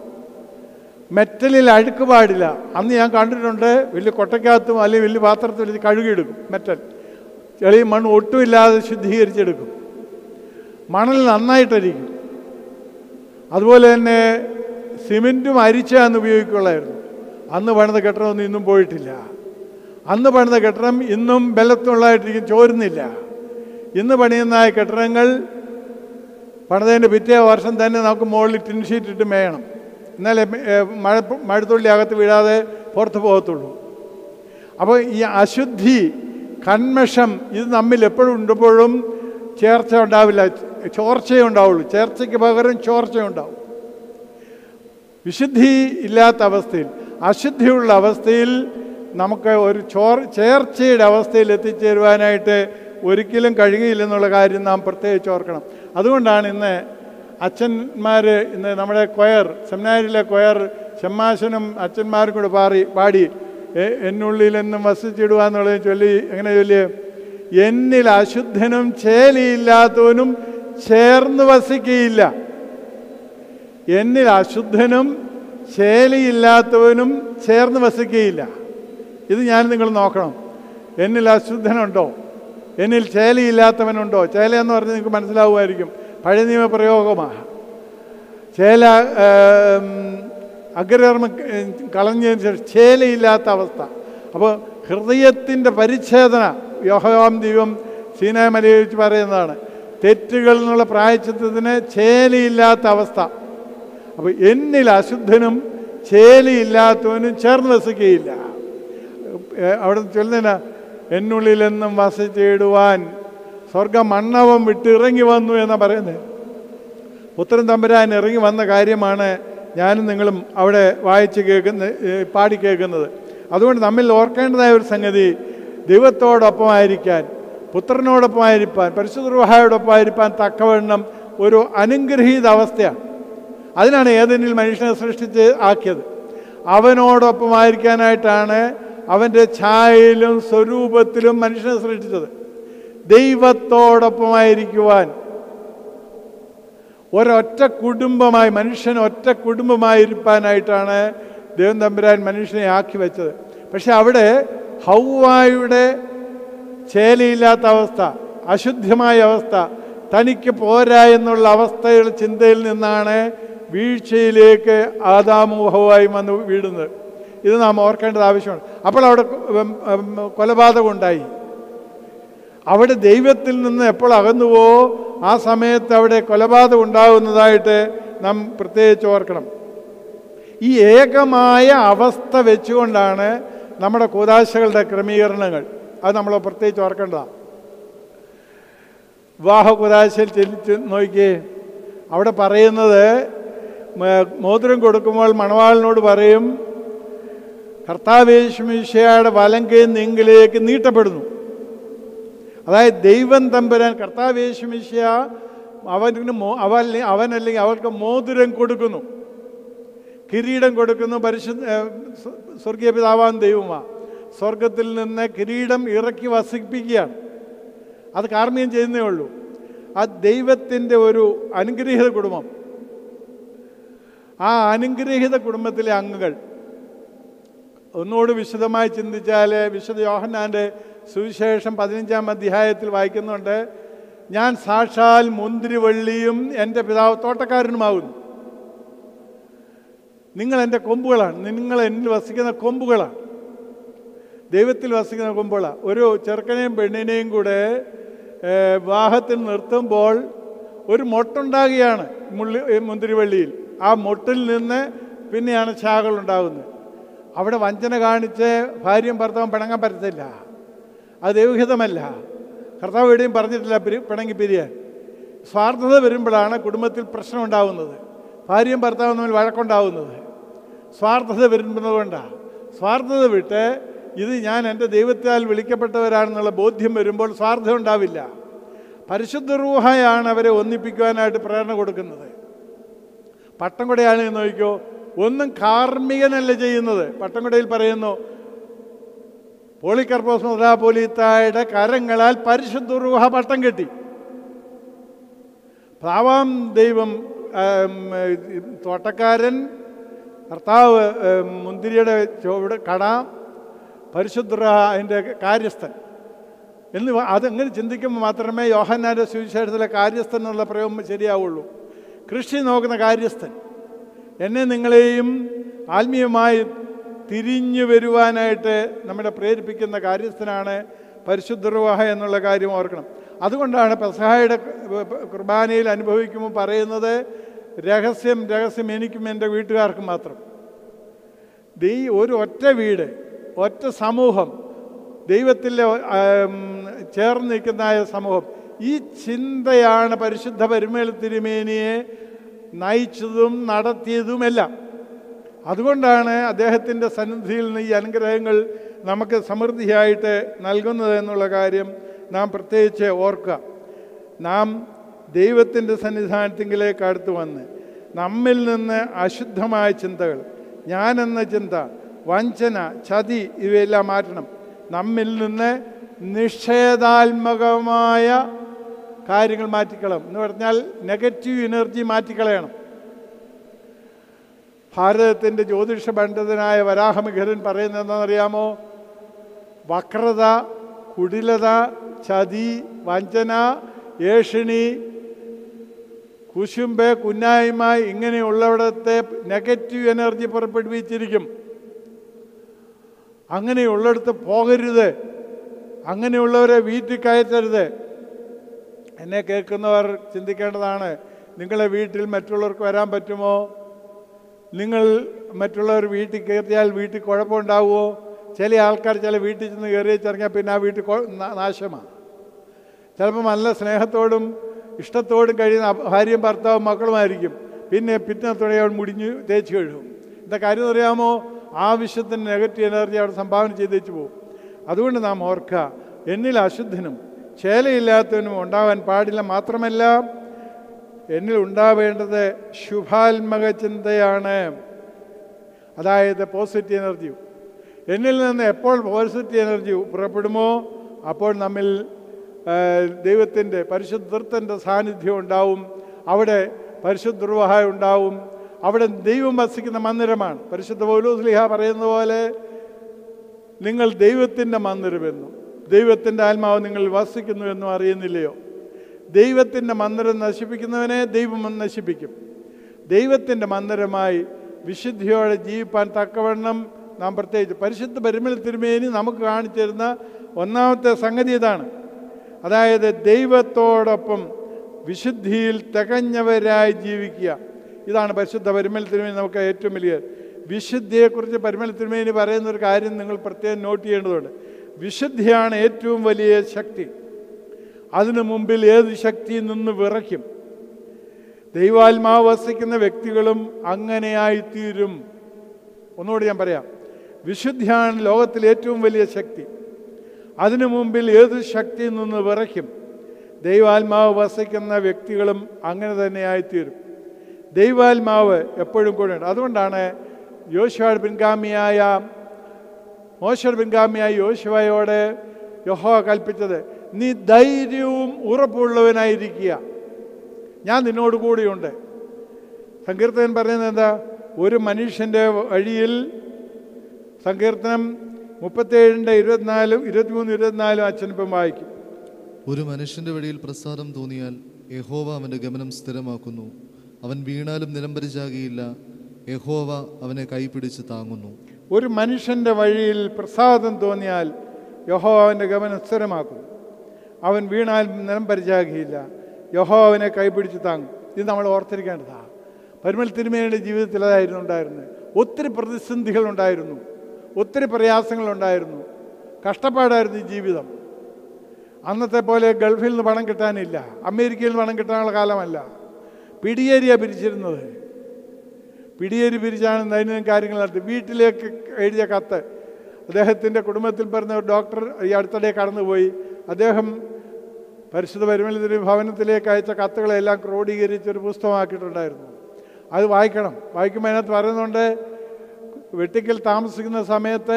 മെറ്റലിൽ അഴുക്ക് പാടില്ല അന്ന് ഞാൻ കണ്ടിട്ടുണ്ട് വലിയ കൊട്ടയ്ക്കകത്തും അല്ലെങ്കിൽ വലിയ പാത്രത്തിൽ ഇത് കഴുകിയെടുക്കും മെറ്റൽ ചെളിയും മണ്ണ് ഒട്ടുമില്ലാതെ ശുദ്ധീകരിച്ചെടുക്കും മണൽ നന്നായിട്ടരിക്കും അതുപോലെ തന്നെ സിമെൻറ്റും അരിച്ചാന്ന് ഉപയോഗിക്കുള്ളായിരുന്നു അന്ന് പണിത കെട്ടിടമൊന്നും ഇന്നും പോയിട്ടില്ല അന്ന് പണിത കെട്ടിടം ഇന്നും ബലത്തുള്ളതായിട്ടിരിക്കും ചോരുന്നില്ല ഇന്ന് പണിയുന്ന കെട്ടിടങ്ങൾ പണിതതിൻ്റെ പിറ്റേ വർഷം തന്നെ നമുക്ക് മുകളിൽ ടിൻ ഷീറ്റ് ഇട്ട് മേയണം എന്നാലേ ഏ, മഴ മഴത്തുള്ളി അകത്ത് വീഴാതെ പുറത്ത് പോകത്തുള്ളൂ അപ്പോൾ ഈ അശുദ്ധി കന്മഷം ഇത് നമ്മിൽ എപ്പോഴും ഉണ്ടപ്പോഴും ചേർച്ച ഉണ്ടാവില്ല ചോർച്ചയേ ഉണ്ടാവുള്ളൂ ചേർച്ചയ്ക്ക് പകരം ചോർച്ചയുണ്ടാവും വിശുദ്ധി ഇല്ലാത്ത അവസ്ഥയിൽ അശുദ്ധിയുള്ള അവസ്ഥയിൽ നമുക്ക് ഒരു ചോർ ചേർച്ചയുടെ അവസ്ഥയിൽ എത്തിച്ചേരുവാനായിട്ട് ഒരിക്കലും കഴിയുകയില്ലെന്നുള്ള കാര്യം നാം പ്രത്യേകിച്ച് ഓർക്കണം അതുകൊണ്ടാണ് ഇന്ന് അച്ഛന്മാർ ഇന്ന് നമ്മുടെ കൊയർ സെമിനാരിലെ കൊയർ ഷമ്മാശനും അച്ഛന്മാരും കൂടെ പാറി പാടി "എ- എന്നുള്ളിൽ എന്നും വസിച്ചിടുക ചൊല്ലി എങ്ങനെ ചൊല്ലിയേ എന്നിൽ അശുദ്ധനും ചേലിയില്ലാത്തവനും ചേർന്ന് വസിക്കുകയില്ല എന്നിൽ അശുദ്ധനും ചേലിയില്ലാത്തവനും ചേർന്ന് വസിക്കുകയില്ല ഇത് ഞാൻ നിങ്ങൾ നോക്കണം എന്നിൽ അശുദ്ധനുണ്ടോ എന്നിൽ ചേലയില്ലാത്തവനുണ്ടോ ചേല എന്ന് പറഞ്ഞ് നിങ്ങൾക്ക് മനസ്സിലാവുമായിരിക്കും പഴയ നിയമ പ്രയോഗമാണ് ചേല അഗ്രകർമ്മ കളഞ്ഞതിന് ശേഷം ചേലയില്ലാത്ത അവസ്ഥ അപ്പോൾ ഹൃദയത്തിൻ്റെ പരിച്ഛേദന യോഹവാം ദൈവം സീനാമലയെ വെച്ച് പറയുന്നതാണ് തെറ്റുകൾ എന്നുള്ള പ്രായച്ചിത്തത്തിന് ചേലിയില്ലാത്ത അവസ്ഥ അപ്പോൾ എന്നിൽ അശുദ്ധനും ചേലിയില്ലാത്തവനും ചേർന്ന് വസിക്കുകയില്ല ഏ, അവിടെ ചൊല്ലുന്ന എന്നുള്ളിലെന്നും വസിച്ചിടുവാൻ സ്വർഗ മണ്ണവം വിട്ട് ഇറങ്ങി വന്നു എന്നാ പറയുന്നത് പുത്രൻ തമ്പുരാൻ ഇറങ്ങി വന്ന കാര്യമാണ് ഞാനും നിങ്ങളും അവിടെ വായിച്ച് കേൾക്കുന്ന ഏ, പാടി കേൾക്കുന്നത് അതുകൊണ്ട് നമ്മിൽ ഓർക്കേണ്ടതായ ഒരു സംഗതി ദൈവത്തോടൊപ്പമായിരിക്കാൻ പുത്രനോടൊപ്പമായിരിക്കാൻ പരിശുദ്ധ തക്കവണ്ണം ഒരു അനുഗ്രഹീത അവസ്ഥയാണ് അതിനാണ് ഏതെങ്കിലും മനുഷ്യനെ സൃഷ്ടിച്ച് ആക്കിയത് അവനോടൊപ്പമായിരിക്കാനായിട്ടാണ് അവൻ്റെ ഛായയിലും സ്വരൂപത്തിലും മനുഷ്യനെ സൃഷ്ടിച്ചത് ദൈവത്തോടൊപ്പമായിരിക്കുവാൻ ഒരൊറ്റ കുടുംബമായി മനുഷ്യൻ ഒറ്റ കുടുംബമായിരിക്കാനായിട്ടാണ് ദൈവം തമ്പുരാൻ മനുഷ്യനെ ആക്കി വെച്ചത് പക്ഷെ അവിടെ ഹൗവായുടെ ചേലയില്ലാത്ത അവസ്ഥ അശുദ്ധമായ അവസ്ഥ തനിക്ക് പോരാ എന്നുള്ള അവസ്ഥയുടെ ചിന്തയിൽ നിന്നാണ് വീഴ്ചയിലേക്ക് ആദാമൂഹമായി വന്ന് വീഴുന്നത് ഇത് നാം ഓർക്കേണ്ടത് ആവശ്യമാണ് അപ്പോൾ അവിടെ ഉം, ഉം, കൊലപാതകം ഉണ്ടായി അവിടെ ദൈവത്തിൽ നിന്ന് എപ്പോൾ അകന്നുവോ ആ സമയത്ത് അവിടെ കൊലപാതകം ഉണ്ടാകുന്നതായിട്ട് നാം പ്രത്യേകിച്ച് ഓർക്കണം ഈ ഏകമായ അവസ്ഥ വെച്ചുകൊണ്ടാണ് നമ്മുടെ കൂതാശകളുടെ ക്രമീകരണങ്ങൾ അത് നമ്മൾ പ്രത്യേകിച്ച് ഓർക്കേണ്ടതാണ് വിവാഹ കൂതാശയിൽ ചെല്ലിച്ച് നോക്കിയേ അവിടെ പറയുന്നത് മ- മോതിരം കൊടുക്കുമ്പോൾ മണവാളിനോട് പറയും കർത്താവേശുമിശയുടെ വലങ്കയിൽ നിങ്കിലേക്ക് നീട്ടപ്പെടുന്നു അതായത് ദൈവം തമ്പുരാൻ കർത്താവേശുമിശ അവന് മോ അവൻ അവനല്ലെങ്കിൽ അവൾക്ക് മോതിരം കൊടുക്കുന്നു കിരീടം കൊടുക്കുന്നു പരിശുദ്ധ ഏ, സ്വ- സ്വർഗീയ പിതാവാൻ ദൈവമാ സ്വർഗത്തിൽ നിന്ന് കിരീടം ഇറക്കി വസിപ്പിക്കുകയാണ് അത് കാർമ്മ്യം ചെയ്യുന്നേ ഉള്ളൂ ആ ദൈവത്തിൻ്റെ ഒരു അനുഗ്രഹീത കുടുംബം ആ അനുഗ്രഹീത കുടുംബത്തിലെ അംഗങ്ങൾ ഒന്നുകൂടി വിശദമായി ചിന്തിച്ചാൽ വിശുദ്ധ യോഹന്നാൻ്റെ സുവിശേഷം പതിനഞ്ചാം അധ്യായത്തിൽ വായിക്കുന്നുണ്ട് ഞാൻ സാക്ഷാൽ മുന്തിരിവള്ളിയും എൻ്റെ പിതാവ് തോട്ടക്കാരനുമാകുന്നു നിങ്ങൾ എൻ്റെ കൊമ്പുകളാണ് നിങ്ങൾ എന്നിൽ വസിക്കുന്ന കൊമ്പുകളാണ് ദൈവത്തിൽ വസിക്കുന്ന കൊമ്പുകളാണ് ഒരു ചെറുക്കനെയും പെണ്ണിനെയും കൂടെ ഏഹ്, വിവാഹത്തിൽ നിർത്തുമ്പോൾ ഒരു മൊട്ടുണ്ടാകുകയാണ് മുള്ളി ഈ മുന്തിരിവള്ളിയിൽ ആ മൊട്ടിൽ നിന്ന് പിന്നെയാണ് ശാഖകൾ ഉണ്ടാകുന്നത് അവിടെ വഞ്ചന കാണിച്ച് ഭാര്യയും ഭർത്താവും പിണങ്ങാൻ പറ്റത്തില്ല അത് ദൈവഹിതമല്ല കർത്താവ് എവിടെയും പറഞ്ഞിട്ടില്ല പിരി- പിണങ്ങി പിരിയാൻ സ്വാർത്ഥത വരുമ്പോഴാണ് കുടുംബത്തിൽ പ്രശ്നം ഉണ്ടാകുന്നത് ഭാര്യയും ഭർത്താവും തമ്മിൽ വഴക്കുണ്ടാവുന്നത് സ്വാർത്ഥത വരുന്നതുകൊണ്ടാണ് സ്വാർത്ഥത വിട്ട് ഇത് ഞാൻ എൻ്റെ ദൈവത്താൽ വിളിക്കപ്പെട്ടവരാണെന്നുള്ള ബോധ്യം വരുമ്പോൾ സ്വാർത്ഥം ഉണ്ടാവില്ല പരിശുദ്ധ റൂഹയാണ് അവരെ ഒന്നിപ്പിക്കുവാനായിട്ട് പ്രേരണ കൊടുക്കുന്നത് പട്ടം കൊടയാണ് എന്ന് നോക്കിക്കോ ഒന്നും കാർമ്മികനല്ല ചെയ്യുന്നത് പട്ടം കൊടയിൽ പറയുന്നു പോളിക്കർപ്പോസ് മുദ്രാപോലീത്തായുടെ കരങ്ങളാൽ പരിശുദ്ധ റൂഹ പട്ടം കെട്ടി പ്രാവാം ദൈവം ആം, തോട്ടക്കാരൻ കർത്താവ് ഉം, മുന്തിരിയുടെ ചുവട് കട പരിശുദ്ധ റൂഹ അതിൻ്റെ കാര്യസ്ഥൻ എന്ന് വ- അതെങ്ങനെ ചിന്തിക്കുമ്പോൾ മാത്രമേ യോഹന്നാൻ്റെ സുവിശേഷത്തിലെ കാര്യസ്ഥൻ എന്നുള്ള പ്രയോഗം ശരിയാവുള്ളൂ കൃഷി നോക്കുന്ന കാര്യസ്ഥൻ എന്നെ നിങ്ങളെയും ആത്മീയമായി തിരിഞ്ഞു വരുവാനായിട്ട് നമ്മളെ പ്രേരിപ്പിക്കുന്ന കാര്യസ്ഥനാണ് പരിശുദ്ധ റുവാഹ എന്നുള്ള കാര്യം ഓർക്കണം അതുകൊണ്ടാണ് പെസഹായുടെ കുർബാനയിൽ അനുഭവിക്കുമ്പോൾ പറയുന്നത് രഹസ്യം രഹസ്യം എനിക്കും എൻ്റെ വീട്ടുകാർക്കും മാത്രം ദൈ ഒരു ഒറ്റ വീട് ഒറ്റ സമൂഹം ദൈവത്തിലെ ആം, ചേർന്ന് നിൽക്കുന്ന ആ സമൂഹം ഈ ചിന്തയാണ് പരിശുദ്ധ പരിമേൽ തിരുമേനിയെ നയിച്ചതും നടത്തിയതുമെല്ലാം അതുകൊണ്ടാണ് അദ്ദേഹത്തിൻ്റെ സന്നിധിയിൽ നിന്ന് ഈ അനുഗ്രഹങ്ങൾ നമുക്ക് സമൃദ്ധിയായിട്ട് നൽകുന്നത് എന്നുള്ള കാര്യം നാം പ്രത്യേകിച്ച് ഓർക്കുക നാം ദൈവത്തിൻ്റെ സന്നിധാനത്തിങ്കിലേക്ക് അടുത്ത് വന്ന് നമ്മിൽ നിന്ന് അശുദ്ധമായ ചിന്തകൾ ഞാനെന്ന ചിന്ത വഞ്ചന ചതി ഇവയെല്ലാം മാറ്റണം നമ്മിൽ നിന്ന് നിഷേധാത്മകമായ കാര്യങ്ങൾ മാറ്റിക്കളയും എന്ന് പറഞ്ഞാൽ നെഗറ്റീവ് എനർജി മാറ്റിക്കളയണം ഭാരതത്തിൻ്റെ ജ്യോതിഷ പണ്ഡിതനായ വരാഹമിഖരൻ പറയുന്നത് എന്താണെന്നറിയാമോ വക്രത കുടിലത ചതി വഞ്ചന ഏഷിണി കുശുമ്പ് കുന്നായ്മ ഇങ്ങനെയുള്ളവിടത്തെ നെഗറ്റീവ് എനർജി പുറപ്പെടുവിച്ചിരിക്കും അങ്ങനെയുള്ളിടത്ത് പോകരുത് അങ്ങനെയുള്ളവരെ വീട്ടിൽ കയറ്റരുത് എന്നെ കേൾക്കുന്നവർ ചിന്തിക്കേണ്ടതാണ് നിങ്ങളെ വീട്ടിൽ മറ്റുള്ളവർക്ക് വരാൻ പറ്റുമോ നിങ്ങൾ മറ്റുള്ളവർ വീട്ടിൽ കയറിയാൽ വീട്ടിൽ കുഴപ്പമുണ്ടാവുമോ ചില ആൾക്കാർ ചില വീട്ടിൽ ചെന്ന് കയറി ചിറങ്ങിയാൽ പിന്നെ ആ വീട്ടിൽ കൊ- നാ- നാശമാണ് ചിലപ്പോൾ നല്ല സ്നേഹത്തോടും ഇഷ്ടത്തോടും കഴിയുന്ന അഭ- ഭാര്യയും ഭർത്താവും മക്കളുമായിരിക്കും പിന്നെ പിറ്റത്തോടെ അവൾ മുടിഞ്ഞ് തേച്ച് കഴുകും എന്താ കാര്യം എന്ന് അറിയാമോ ആവശ്യത്തിന് നെഗറ്റീവ് എനർജി അവിടെ സംഭാവന ചെയ്ത് വെച്ച് പോകും അതുകൊണ്ട് നാം ഓർക്കുക എന്നിൽ അശുദ്ധനും ചേലയില്ലാത്തവനും ഉണ്ടാവാൻ പാടില്ല മാത്രമല്ല എന്നിൽ ഉണ്ടാവേണ്ടത് ശുഭാത്മക ചിന്തയാണ് അതായത് പോസിറ്റീവ് എനർജി എന്നിൽ നിന്ന് എപ്പോൾ പോസിറ്റീവ് എനർജി പുറപ്പെടുമോ അപ്പോൾ നമ്മിൽ ദൈവത്തിൻ്റെ പരിശുദ്ധത്തിൻ്റെ സാന്നിധ്യം ഉണ്ടാവും അവിടെ പരിശുദ്ധ ദുർവഹായ ഉണ്ടാവും അവിടെ ദൈവം വസിക്കുന്ന മന്ദിരമാണ് പരിശുദ്ധ പൗലോസ്ലിഹ പറയുന്ന പോലെ നിങ്ങൾ ദൈവത്തിൻ്റെ മന്ദിരമെന്നും ദൈവത്തിൻ്റെ ആത്മാവ് നിങ്ങൾ വസിക്കുന്നു എന്നും അറിയുന്നില്ലയോ ദൈവത്തിൻ്റെ മന്ദിരം നശിപ്പിക്കുന്നവനെ ദൈവം നശിപ്പിക്കും ദൈവത്തിൻ്റെ മന്ദിരമായി വിശുദ്ധിയോടെ ജീവിപ്പാൻ തക്കവണ്ണം നാം പ്രത്യേകിച്ച് പരിശുദ്ധ പരിമല തിരുമേനി നമുക്ക് കാണിച്ചു തരുന്ന ഒന്നാമത്തെ സംഗതി ഇതാണ് അതായത് ദൈവത്തോടൊപ്പം വിശുദ്ധിയിൽ തികഞ്ഞവരായി ജീവിക്കുക ഇതാണ് പരിശുദ്ധ പരിമല തിരുമേനി നമുക്ക് ഏറ്റവും വലിയ വിശുദ്ധിയെക്കുറിച്ച് പരിമല തിരുമേനി പറയുന്ന ഒരു കാര്യം നിങ്ങൾ പ്രത്യേകം നോട്ട് ചെയ്യേണ്ടതുണ്ട് വിശുദ്ധിയാണ് ഏറ്റവും വലിയ ശക്തി അതിനു മുമ്പിൽ ഏത് ശക്തിയിൽ നിന്ന് വിറയ്ക്കും ദൈവാത്മാവ് വസിക്കുന്ന വ്യക്തികളും അങ്ങനെയായിത്തീരും ഒന്നുകൂടി ഞാൻ പറയാം വിശുദ്ധിയാണ് ലോകത്തിലെ ഏറ്റവും വലിയ ശക്തി അതിനു മുമ്പിൽ ഏത് ശക്തിയിൽ നിന്ന് വിറയ്ക്കും ദൈവാത്മാവ് വസിക്കുന്ന വ്യക്തികളും അങ്ങനെ തന്നെയായിത്തീരും ദൈവാത്മാവ് എപ്പോഴും കൂടെയുണ്ട് അതുകൊണ്ടാണ് യോശുവയുടെ പിൻഗാമിയായ മോശയുടെ പിൻഗാമിയായ യോശുവയോട് യഹോ കൽപ്പിച്ചത് നീ ധൈര്യവും ഉറപ്പുള്ളവനായിരിക്കുക ഞാൻ നിന്നോട് കൂടിയുണ്ട് സങ്കീർത്തകൻ പറയുന്നത് എന്താ ഒരു മനുഷ്യൻ്റെ വഴിയിൽ സങ്കീർത്തനം മുപ്പത്തേഴിൻ്റെ ഇരുപത്തിനാലും ഇരുപത്തിമൂന്ന് ഇരുപത്തിനാലും അച്ഛനിപ്പം വായിക്കും ഒരു മനുഷ്യന്റെ വഴിയിൽ പ്രസാദം തോന്നിയാൽ യഹോവ അവന്റെ ഗമനം സ്ഥിരമാക്കുന്നു അവൻ വീണാലും നിലംപരിചാകിയില്ല യഹോവ അവനെ കൈപിടിച്ച് താങ്ങുന്നു ഒരു മനുഷ്യൻ്റെ വഴിയിൽ പ്രസാദം തോന്നിയാൽ യഹോ അവൻ്റെ ഗമനം സ്ഥിരമാക്കും അവൻ വീണാൽ നിലം പരിചാകിയില്ല യഹോ അവനെ കൈപിടിച്ച് താങ്ങും ഇത് നമ്മൾ ഓർത്തിരിക്കേണ്ടതാണ് പരിമൽ തിരുമേനിയുടെ ജീവിതത്തിൽ അതായിരുന്നു ഉണ്ടായിരുന്നത് ഒത്തിരി പ്രതിസന്ധികൾ ഉണ്ടായിരുന്നു ഒത്തിരി പ്രയാസങ്ങളുണ്ടായിരുന്നു കഷ്ടപ്പാടായിരുന്നു ഈ ജീവിതം അന്നത്തെ പോലെ ഗൾഫിൽ നിന്ന് പണം കിട്ടാനില്ല അമേരിക്കയിൽ നിന്ന് പണം കിട്ടാനുള്ള കാലമല്ല പിടിയേരിയാണ് പിരിച്ചിരുന്നത് പിടിയേരി പിരിച്ചാണ് ദൈനംദിന കാര്യങ്ങൾ നടത്തി വീട്ടിലേക്ക് എഴുതിയ കത്ത് അദ്ദേഹത്തിൻ്റെ കുടുംബത്തിൽ പറഞ്ഞ ഒരു ഡോക്ടർ ഈ അടുത്തിടെ കടന്നുപോയി അദ്ദേഹം പരിശുദ്ധ പരിമലത്തിരി ഭവനത്തിലേക്ക് അയച്ച കത്തുകളെല്ലാം ക്രോഡീകരിച്ച് ഒരു പുസ്തകമാക്കിയിട്ടുണ്ടായിരുന്നു അത് വായിക്കണം വായിക്കുമ്പോൾ അതിനകത്ത് പറയുന്നുണ്ട് വെട്ടിക്കൽ താമസിക്കുന്ന സമയത്ത്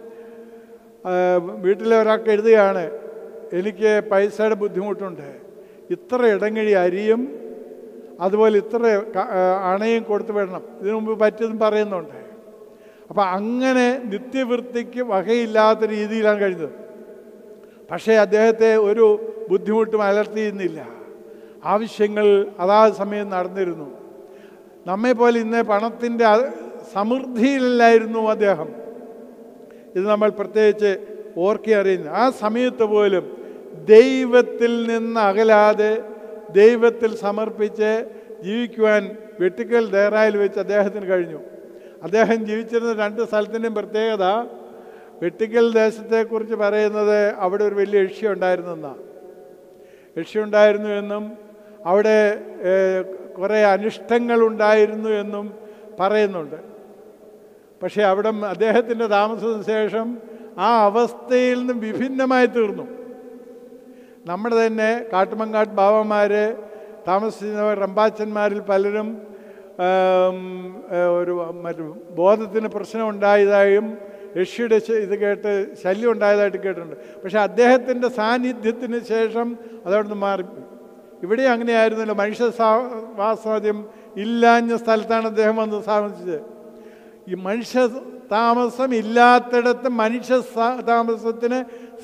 ആ, വീട്ടിലെ ഒരാൾക്ക് എഴുതുകയാണ് എനിക്ക് പൈസയുടെ ബുദ്ധിമുട്ടുണ്ട് ഇത്ര ഇടങ്ങഴി അരിയും അതുപോലെ ഇത്ര ക- ആ, അണയും കൊടുത്തു വിടണം ഇതിനു മുമ്പ് പറ്റിയതും പറയുന്നുണ്ട് അപ്പം അങ്ങനെ നിത്യവൃത്തിക്ക് വകയില്ലാത്ത രീതിയിലാണ് കഴിഞ്ഞത് പക്ഷേ അദ്ദേഹത്തെ ഒരു ബുദ്ധിമുട്ടും അലർത്തിയിരുന്നില്ല ആവശ്യങ്ങൾ അതാത് സമയം നടന്നിരുന്നു നമ്മെപ്പോലെ ഇന്ന് പണത്തിൻ്റെ അ- സമൃദ്ധിയിലായിരുന്നു അദ്ദേഹം ഇത് നമ്മൾ പ്രത്യേകിച്ച് ഓർക്കി അറിയുന്നു ആ സമയത്ത് പോലും ദൈവത്തിൽ നിന്ന് അകലാതെ ദൈവത്തിൽ സമർപ്പിച്ച് ജീവിക്കുവാൻ വെട്ടിക്കൽ ദേറായിൽ വെച്ച് അദ്ദേഹത്തിന് കഴിഞ്ഞു അദ്ദേഹം ജീവിച്ചിരുന്ന രണ്ട് സ്ഥലത്തിൻ്റെയും പ്രത്യേകത വെട്ടിക്കൽ ദേശത്തെക്കുറിച്ച് പറയുന്നത് അവിടെ ഒരു വലിയ യക്ഷ്യ ഉണ്ടായിരുന്നെന്നാണ് യക്ഷ്യ ഉണ്ടായിരുന്നു എന്നും അവിടെ ഏഹ്, കുറേ അനിഷ്ടങ്ങൾ ഉണ്ടായിരുന്നു എന്നും പറയുന്നുണ്ട് പക്ഷേ അവിടെ അദ്ദേഹത്തിൻ്റെ താമസത്തിന് ശേഷം ആ അവസ്ഥയിൽ നിന്നും വിഭിന്നമായി തീർന്നു നമ്മുടെ തന്നെ കാട്ടുമങ്ങാട്ട് ബാബന്മാർ താമസിക്കുന്നവർ റമ്പാച്ചന്മാരിൽ പലരും ആം, ഏ, ഒരു മറ്റു ബോധത്തിന് പ്രശ്നം ഉണ്ടായതായും യക്ഷിയുടെ ശ- ഇത് കേട്ട് ശല്യം ഉണ്ടായതായിട്ട് കേട്ടിട്ടുണ്ട് പക്ഷേ അദ്ദേഹത്തിൻ്റെ സാന്നിധ്യത്തിന് ശേഷം അതവിടുന്ന് മാറി ഇവിടെ അങ്ങനെയായിരുന്നല്ലോ മനുഷ്യ സാ- വാസാദ്യം ഇല്ലാഞ്ഞ സ്ഥലത്താണ് അദ്ദേഹം വന്ന് താമസിച്ചത് ഈ മനുഷ്യ താമസം ഇല്ലാത്തിടത്ത് മനുഷ്യ സ- താമസത്തിന്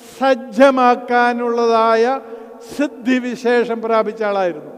സജ്ജമാക്കാനുള്ളതായ സിദ്ധിവിശേഷം പ്രാപിച്ച ആളായിരുന്നു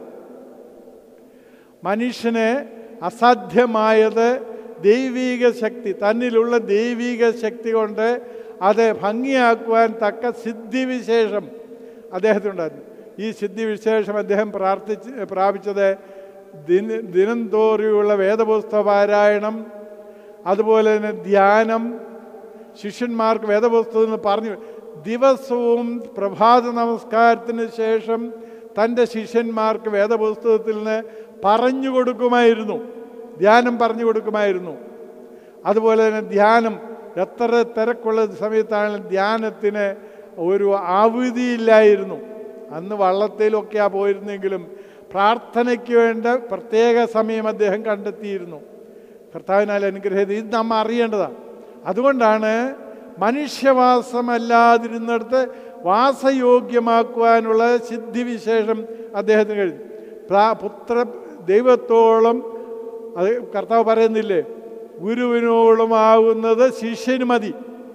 മനുഷ്യന് അസാധ്യമായത് ദൈവീക ശക്തി തന്നിലുള്ള ദൈവീക ശക്തി കൊണ്ട് അത് ഭംഗിയാക്കുവാൻ തക്ക സിദ്ധിവിശേഷം അദ്ദേഹത്തിനുണ്ടായിരുന്നു ഈ സിദ്ധിവിശേഷം അദ്ദേഹം പ്രാർത്ഥിച്ച് പ്രാപിച്ചത് ദിന ദിനം തോറിയുള്ള വേദപുസ്തക പാരായണം അതുപോലെ തന്നെ ധ്യാനം ശിഷ്യന്മാർക്ക് വേദപുസ്തകം എന്ന് പറഞ്ഞു ദിവസവും പ്രഭാത നമസ്കാരത്തിന് ശേഷം തൻ്റെ ശിഷ്യന്മാർക്ക് വേദപുസ്തകത്തിൽ നിന്ന് പറഞ്ഞു കൊടുക്കുമായിരുന്നു ധ്യാനം പറഞ്ഞു കൊടുക്കുമായിരുന്നു അതുപോലെ തന്നെ ധ്യാനം എത്ര തിരക്കുള്ള സമയത്താണ് ധ്യാനത്തിന് ഒരു അവധിയില്ലായിരുന്നു അന്ന് വള്ളത്തിലൊക്കെയാണ് പോയിരുന്നെങ്കിലും പ്രാർത്ഥനയ്ക്ക് വേണ്ട പ്രത്യേക സമയം അദ്ദേഹം കണ്ടെത്തിയിരുന്നു കർത്താവിനാൽ അനുഗ്രഹീത ഇത് നാം അറിയേണ്ടതാണ് അതുകൊണ്ടാണ് മനുഷ്യവാസമല്ലാതിരുന്നിടത്ത് വാസയോഗ്യമാക്കുവാനുള്ള സിദ്ധിവിശേഷം അദ്ദേഹത്തിന് കഴിഞ്ഞു പ്രാ- പുത്ര ദൈവത്തോളം അത് കർത്താവ് പറയുന്നില്ലേ ഗുരുവിനോളം ആകുന്നത് ശിഷ്യന് മതി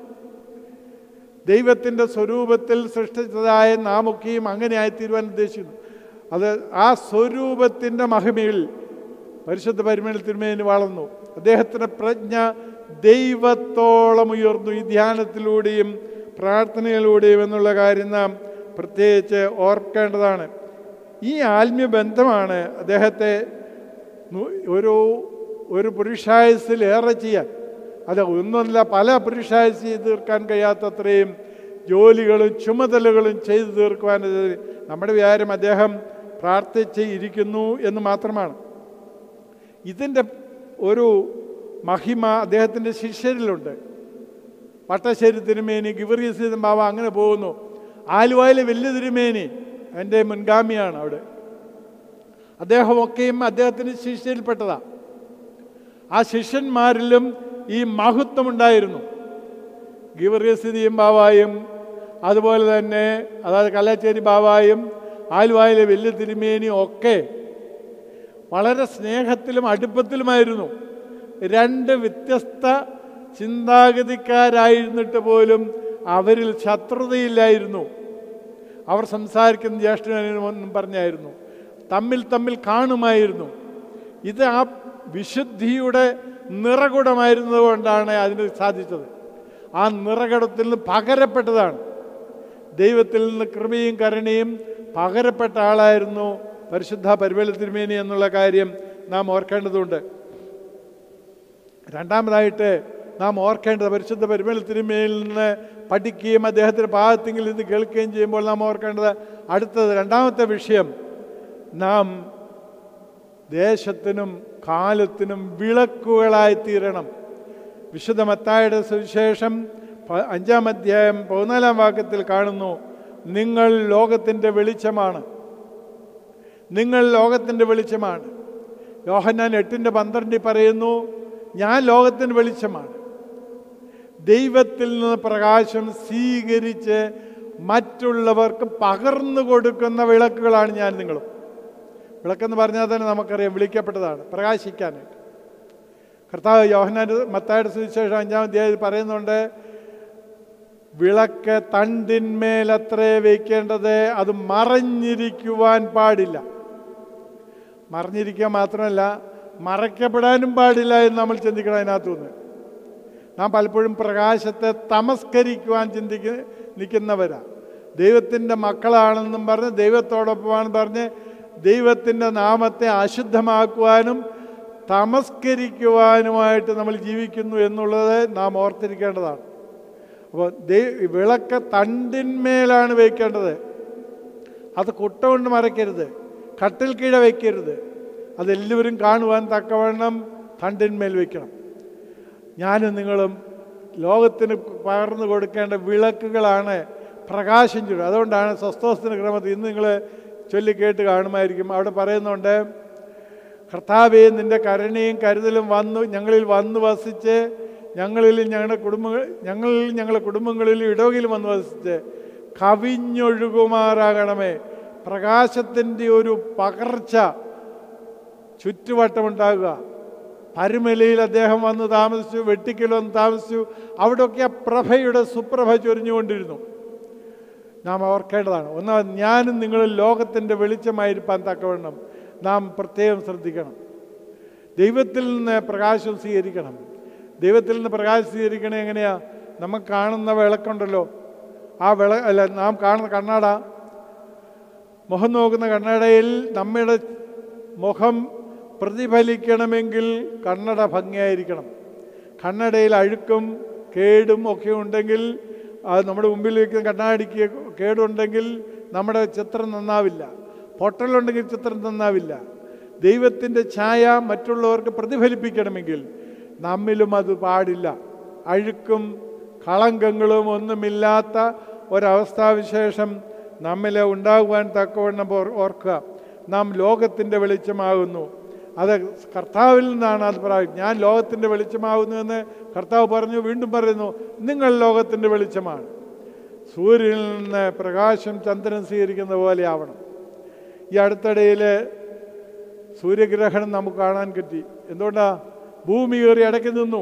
ദൈവത്തിൻ്റെ സ്വരൂപത്തിൽ സൃഷ്ടിച്ചതായ നാമൊക്കെയും അങ്ങനെയായി തീരുവാൻ ഉദ്ദേശിക്കുന്നു അത് ആ സ്വരൂപത്തിൻ്റെ മഹിമയിൽ പരിശുദ്ധ പരിമേൽ തിരുമേനി വളർന്നു അദ്ദേഹത്തിൻ്റെ പ്രജ്ഞ ദൈവത്തോളം ഉയർന്നു ഈ ധ്യാനത്തിലൂടെയും പ്രാർത്ഥനയിലൂടെയും എന്നുള്ള കാര്യം നാം പ്രത്യേകിച്ച് ഓർക്കേണ്ടതാണ് ഈ ആത്മീയ ബന്ധമാണ് അദ്ദേഹത്തെ നു- ഒരു ഒരു പുരുഷായുസിൽ ഏറെ ചെയ്യാൻ അത് ഒന്നല്ല പല പുരുഷായുസ് ചെയ്ത് തീർക്കാൻ കഴിയാത്തത്രയും ജോലികളും ചുമതലകളും ചെയ്തു തീർക്കുവാൻ ഇത് നമ്മുടെ വിചാരം അദ്ദേഹം പ്രാർത്ഥിച്ച് ഇരിക്കുന്നു എന്ന് മാത്രമാണ് ഇതിൻ്റെ ഒരു മഹിമ അദ്ദേഹത്തിൻ്റെ ശിഷ്യരിലുണ്ട് പട്ടശ്ശേരി തിരുമേനി ഗിവറീസ് ബാബ അങ്ങനെ പോകുന്നു ആലുവായിലെ വലിയ തിരുമേനി എൻ്റെ മുൻഗാമിയാണ് അവിടെ അദ്ദേഹമൊക്കെയും അദ്ദേഹത്തിൻ്റെ ശിഷ്യരിൽപ്പെട്ടതാണ് ആ ശിഷ്യന്മാരിലും ഈ മഹത്വമുണ്ടായിരുന്നു ഗിവറീസിദിയും ബാവായും അതുപോലെ തന്നെ അതായത് കല്ലാച്ചേരി ബാവായും ആലുവായിലെ വലിയ തിരുമേനിയും ഒക്കെ വളരെ സ്നേഹത്തിലും അടുപ്പത്തിലുമായിരുന്നു രണ്ട് വ്യത്യസ്ത ചിന്താഗതിക്കാരായിരുന്നിട്ട് പോലും അവരിൽ ശത്രുതയില്ലായിരുന്നു അവർ സംസാരിക്കുന്ന ജ്യേഷ്ഠനും പറഞ്ഞായിരുന്നു തമ്മിൽ തമ്മിൽ കാണുമായിരുന്നു ഇത് ആ വിശുദ്ധിയുടെ നിറകുടമായിരുന്നത് കൊണ്ടാണ് അതിന് സാധിച്ചത് ആ നിറകുടത്തിൽ നിന്ന് പകരപ്പെട്ടതാണ് ദൈവത്തിൽ നിന്ന് കൃപയും കരുണയും പകരപ്പെട്ട ആളായിരുന്നു പരിശുദ്ധ പരിവേല തിരുമേനി എന്നുള്ള കാര്യം നാം ഓർക്കേണ്ടതുണ്ട് രണ്ടാമതായിട്ട് നാം ഓർക്കേണ്ടത് പരിശുദ്ധ പരിമേൽ തിരുമേനിൽ നിന്ന് പഠിക്കുകയും അദ്ദേഹത്തിൻ്റെ പാദത്തെങ്കിൽ ഇത് കേൾക്കുകയും ചെയ്യുമ്പോൾ നാം ഓർക്കേണ്ടത് അടുത്തത് രണ്ടാമത്തെ വിഷയം നാം ദേശത്തിനും കാലത്തിനും വിളക്കുകളായി തീരണം വിശുദ്ധ മത്തായുടെ സുവിശേഷം പ- അഞ്ചാം അധ്യായം പതിനാലാം വാക്യത്തിൽ കാണുന്നു നിങ്ങൾ ലോകത്തിൻ്റെ വെളിച്ചമാണ് നിങ്ങൾ ലോകത്തിൻ്റെ വെളിച്ചമാണ് യോഹന്നാൻ എട്ടിൻ്റെ പന്ത്രണ്ടിൽ പറയുന്നു ഞാൻ ലോകത്തിൻ്റെ വെളിച്ചമാണ് ദൈവത്തിൽ നിന്ന് പ്രകാശം സ്വീകരിച്ച് മറ്റുള്ളവർക്ക് പകർന്നു കൊടുക്കുന്ന വിളക്കുകളാണ് ഞാൻ നിങ്ങളും വിളക്കെന്ന് പറഞ്ഞാൽ തന്നെ നമുക്കറിയാം വിളിക്കപ്പെട്ടതാണ് പ്രകാശിക്കാനായിട്ട് കർത്താവ് യോഹനാൻ മത്തായുടെ സുവിശേഷം അഞ്ചാം അധ്യായത്തിൽ പറയുന്നുണ്ട് വിളക്ക് തണ്ടിന്മേലത്രേ വയ്ക്കേണ്ടത് അത് മറഞ്ഞിരിക്കുവാൻ പാടില്ല മറിഞ്ഞിരിക്കുക മാത്രമല്ല മറയ്ക്കപ്പെടാനും പാടില്ല എന്ന് നമ്മൾ ചിന്തിക്കണം അതിനകത്തുനിന്ന് നാം പലപ്പോഴും പ്രകാശത്തെ തമസ്കരിക്കുവാൻ ചിന്തിക്ക നിൽക്കുന്നവരാ ദൈവത്തിൻ്റെ മക്കളാണെന്നും പറഞ്ഞ് ദൈവത്തോടൊപ്പമാണെന്ന് പറഞ്ഞ് ദൈവത്തിൻ്റെ നാമത്തെ അശുദ്ധമാക്കുവാനും തമസ്കരിക്കുവാനുമായിട്ട് നമ്മൾ ജീവിക്കുന്നു എന്നുള്ളത് നാം ഓർത്തിരിക്കേണ്ടതാണ് അപ്പോൾ ദൈ- വിളക്ക് തണ്ടിന്മേലാണ് വയ്ക്കേണ്ടത് അത് കുട്ട കൊണ്ട് മറയ്ക്കരുത് കട്ടിൽ കീഴ വയ്ക്കരുത് അതെല്ലാവരും കാണുവാൻ തക്കവണ്ണം തണ്ടിന്മേൽ വയ്ക്കണം ഞാനും നിങ്ങളും ലോകത്തിന് പകർന്നു കൊടുക്കേണ്ട വിളക്കുകളാണ് പ്രകാശം ചുരുൾ അതുകൊണ്ടാണ് സ്വസ്ഥോസത്തിന് ക്രമത്തിൽ ഇന്ന് നിങ്ങൾ ചൊല്ലിക്കേട്ട് കാണുമായിരിക്കും അവിടെ പറയുന്നുണ്ട് കർത്താവെ നിൻ്റെ കരുണയും കരുതലും വന്നു ഞങ്ങളിൽ വന്നു വസിച്ച് ഞങ്ങളിൽ ഞങ്ങളുടെ കുടുംബങ്ങൾ ഞങ്ങളിൽ ഞങ്ങളുടെ കുടുംബങ്ങളിലും ഇടവകിലും വന്നു വസിച്ച് കവിഞ്ഞൊഴുകുമാറാകണമേ പ്രകാശത്തിൻ്റെ ഒരു പകർച്ച ചുറ്റുവട്ടമുണ്ടാകുക പരുമലയിൽ അദ്ദേഹം വന്ന് താമസിച്ചു വെട്ടിക്കൽ വന്ന് താമസിച്ചു അവിടെയൊക്കെ ആ പ്രഭയുടെ സുപ്രഭ ചൊരിഞ്ഞുകൊണ്ടിരുന്നു നാം ഓർക്കേണ്ടതാണ് ഒന്നാമത് ഞാനും നിങ്ങളും ലോകത്തിൻ്റെ വെളിച്ചമായിരിക്കാൻ തക്കവണ്ണം നാം പ്രത്യേകം ശ്രദ്ധിക്കണം ദൈവത്തിൽ നിന്ന് പ്രകാശം സ്വീകരിക്കണം ദൈവത്തിൽ നിന്ന് പ്രകാശം സ്വീകരിക്കണേ എങ്ങനെയാ നമുക്ക് കാണുന്ന വിളക്കുണ്ടല്ലോ ആ വിള അല്ല നാം കാണുന്ന കണ്ണാട മുഖം നോക്കുന്ന കണ്ണടയിൽ നമ്മുടെ മുഖം പ്രതിഫലിക്കണമെങ്കിൽ കണ്ണട ഭംഗിയായിരിക്കണം കണ്ണടയിൽ അഴുക്കും കേടും ഒക്കെ ഉണ്ടെങ്കിൽ അത് നമ്മുടെ മുമ്പിൽ വയ്ക്കുന്ന കണ്ണാടിക്ക് കേടുണ്ടെങ്കിൽ നമ്മുടെ ചിത്രം നന്നാവില്ല പൊട്ടലുണ്ടെങ്കിൽ ചിത്രം നന്നാവില്ല ദൈവത്തിൻ്റെ ഛായ മറ്റുള്ളവർക്ക് പ്രതിഫലിപ്പിക്കണമെങ്കിൽ നമ്മിലും അത് പാടില്ല അഴുക്കും കളങ്കങ്ങളും ഒന്നുമില്ലാത്ത ഒരവസ്ഥാവിശേഷം നമ്മിൽ ഉണ്ടാകുവാൻ തക്കവണ്ണം ഓർ- ഓർക്കുക നാം ലോകത്തിൻ്റെ വെളിച്ചമാകുന്നു അത് കർത്താവിൽ നിന്നാണ് അത് പറയുന്നത് ഞാൻ ലോകത്തിൻ്റെ വെളിച്ചമാകുന്നു എന്ന് കർത്താവ് പറഞ്ഞു വീണ്ടും പറയുന്നു നിങ്ങൾ ലോകത്തിൻ്റെ വെളിച്ചമാണ് സൂര്യനിൽ നിന്ന് പ്രകാശം ചന്ദ്രൻ സ്വീകരിക്കുന്ന പോലെ ആവണം ഈ അടുത്തിടയിൽ സൂര്യഗ്രഹണം നമുക്ക് കാണാൻ കിട്ടി എന്തുകൊണ്ടാ ഭൂമി കയറി ഇടയ്ക്ക് നിന്നു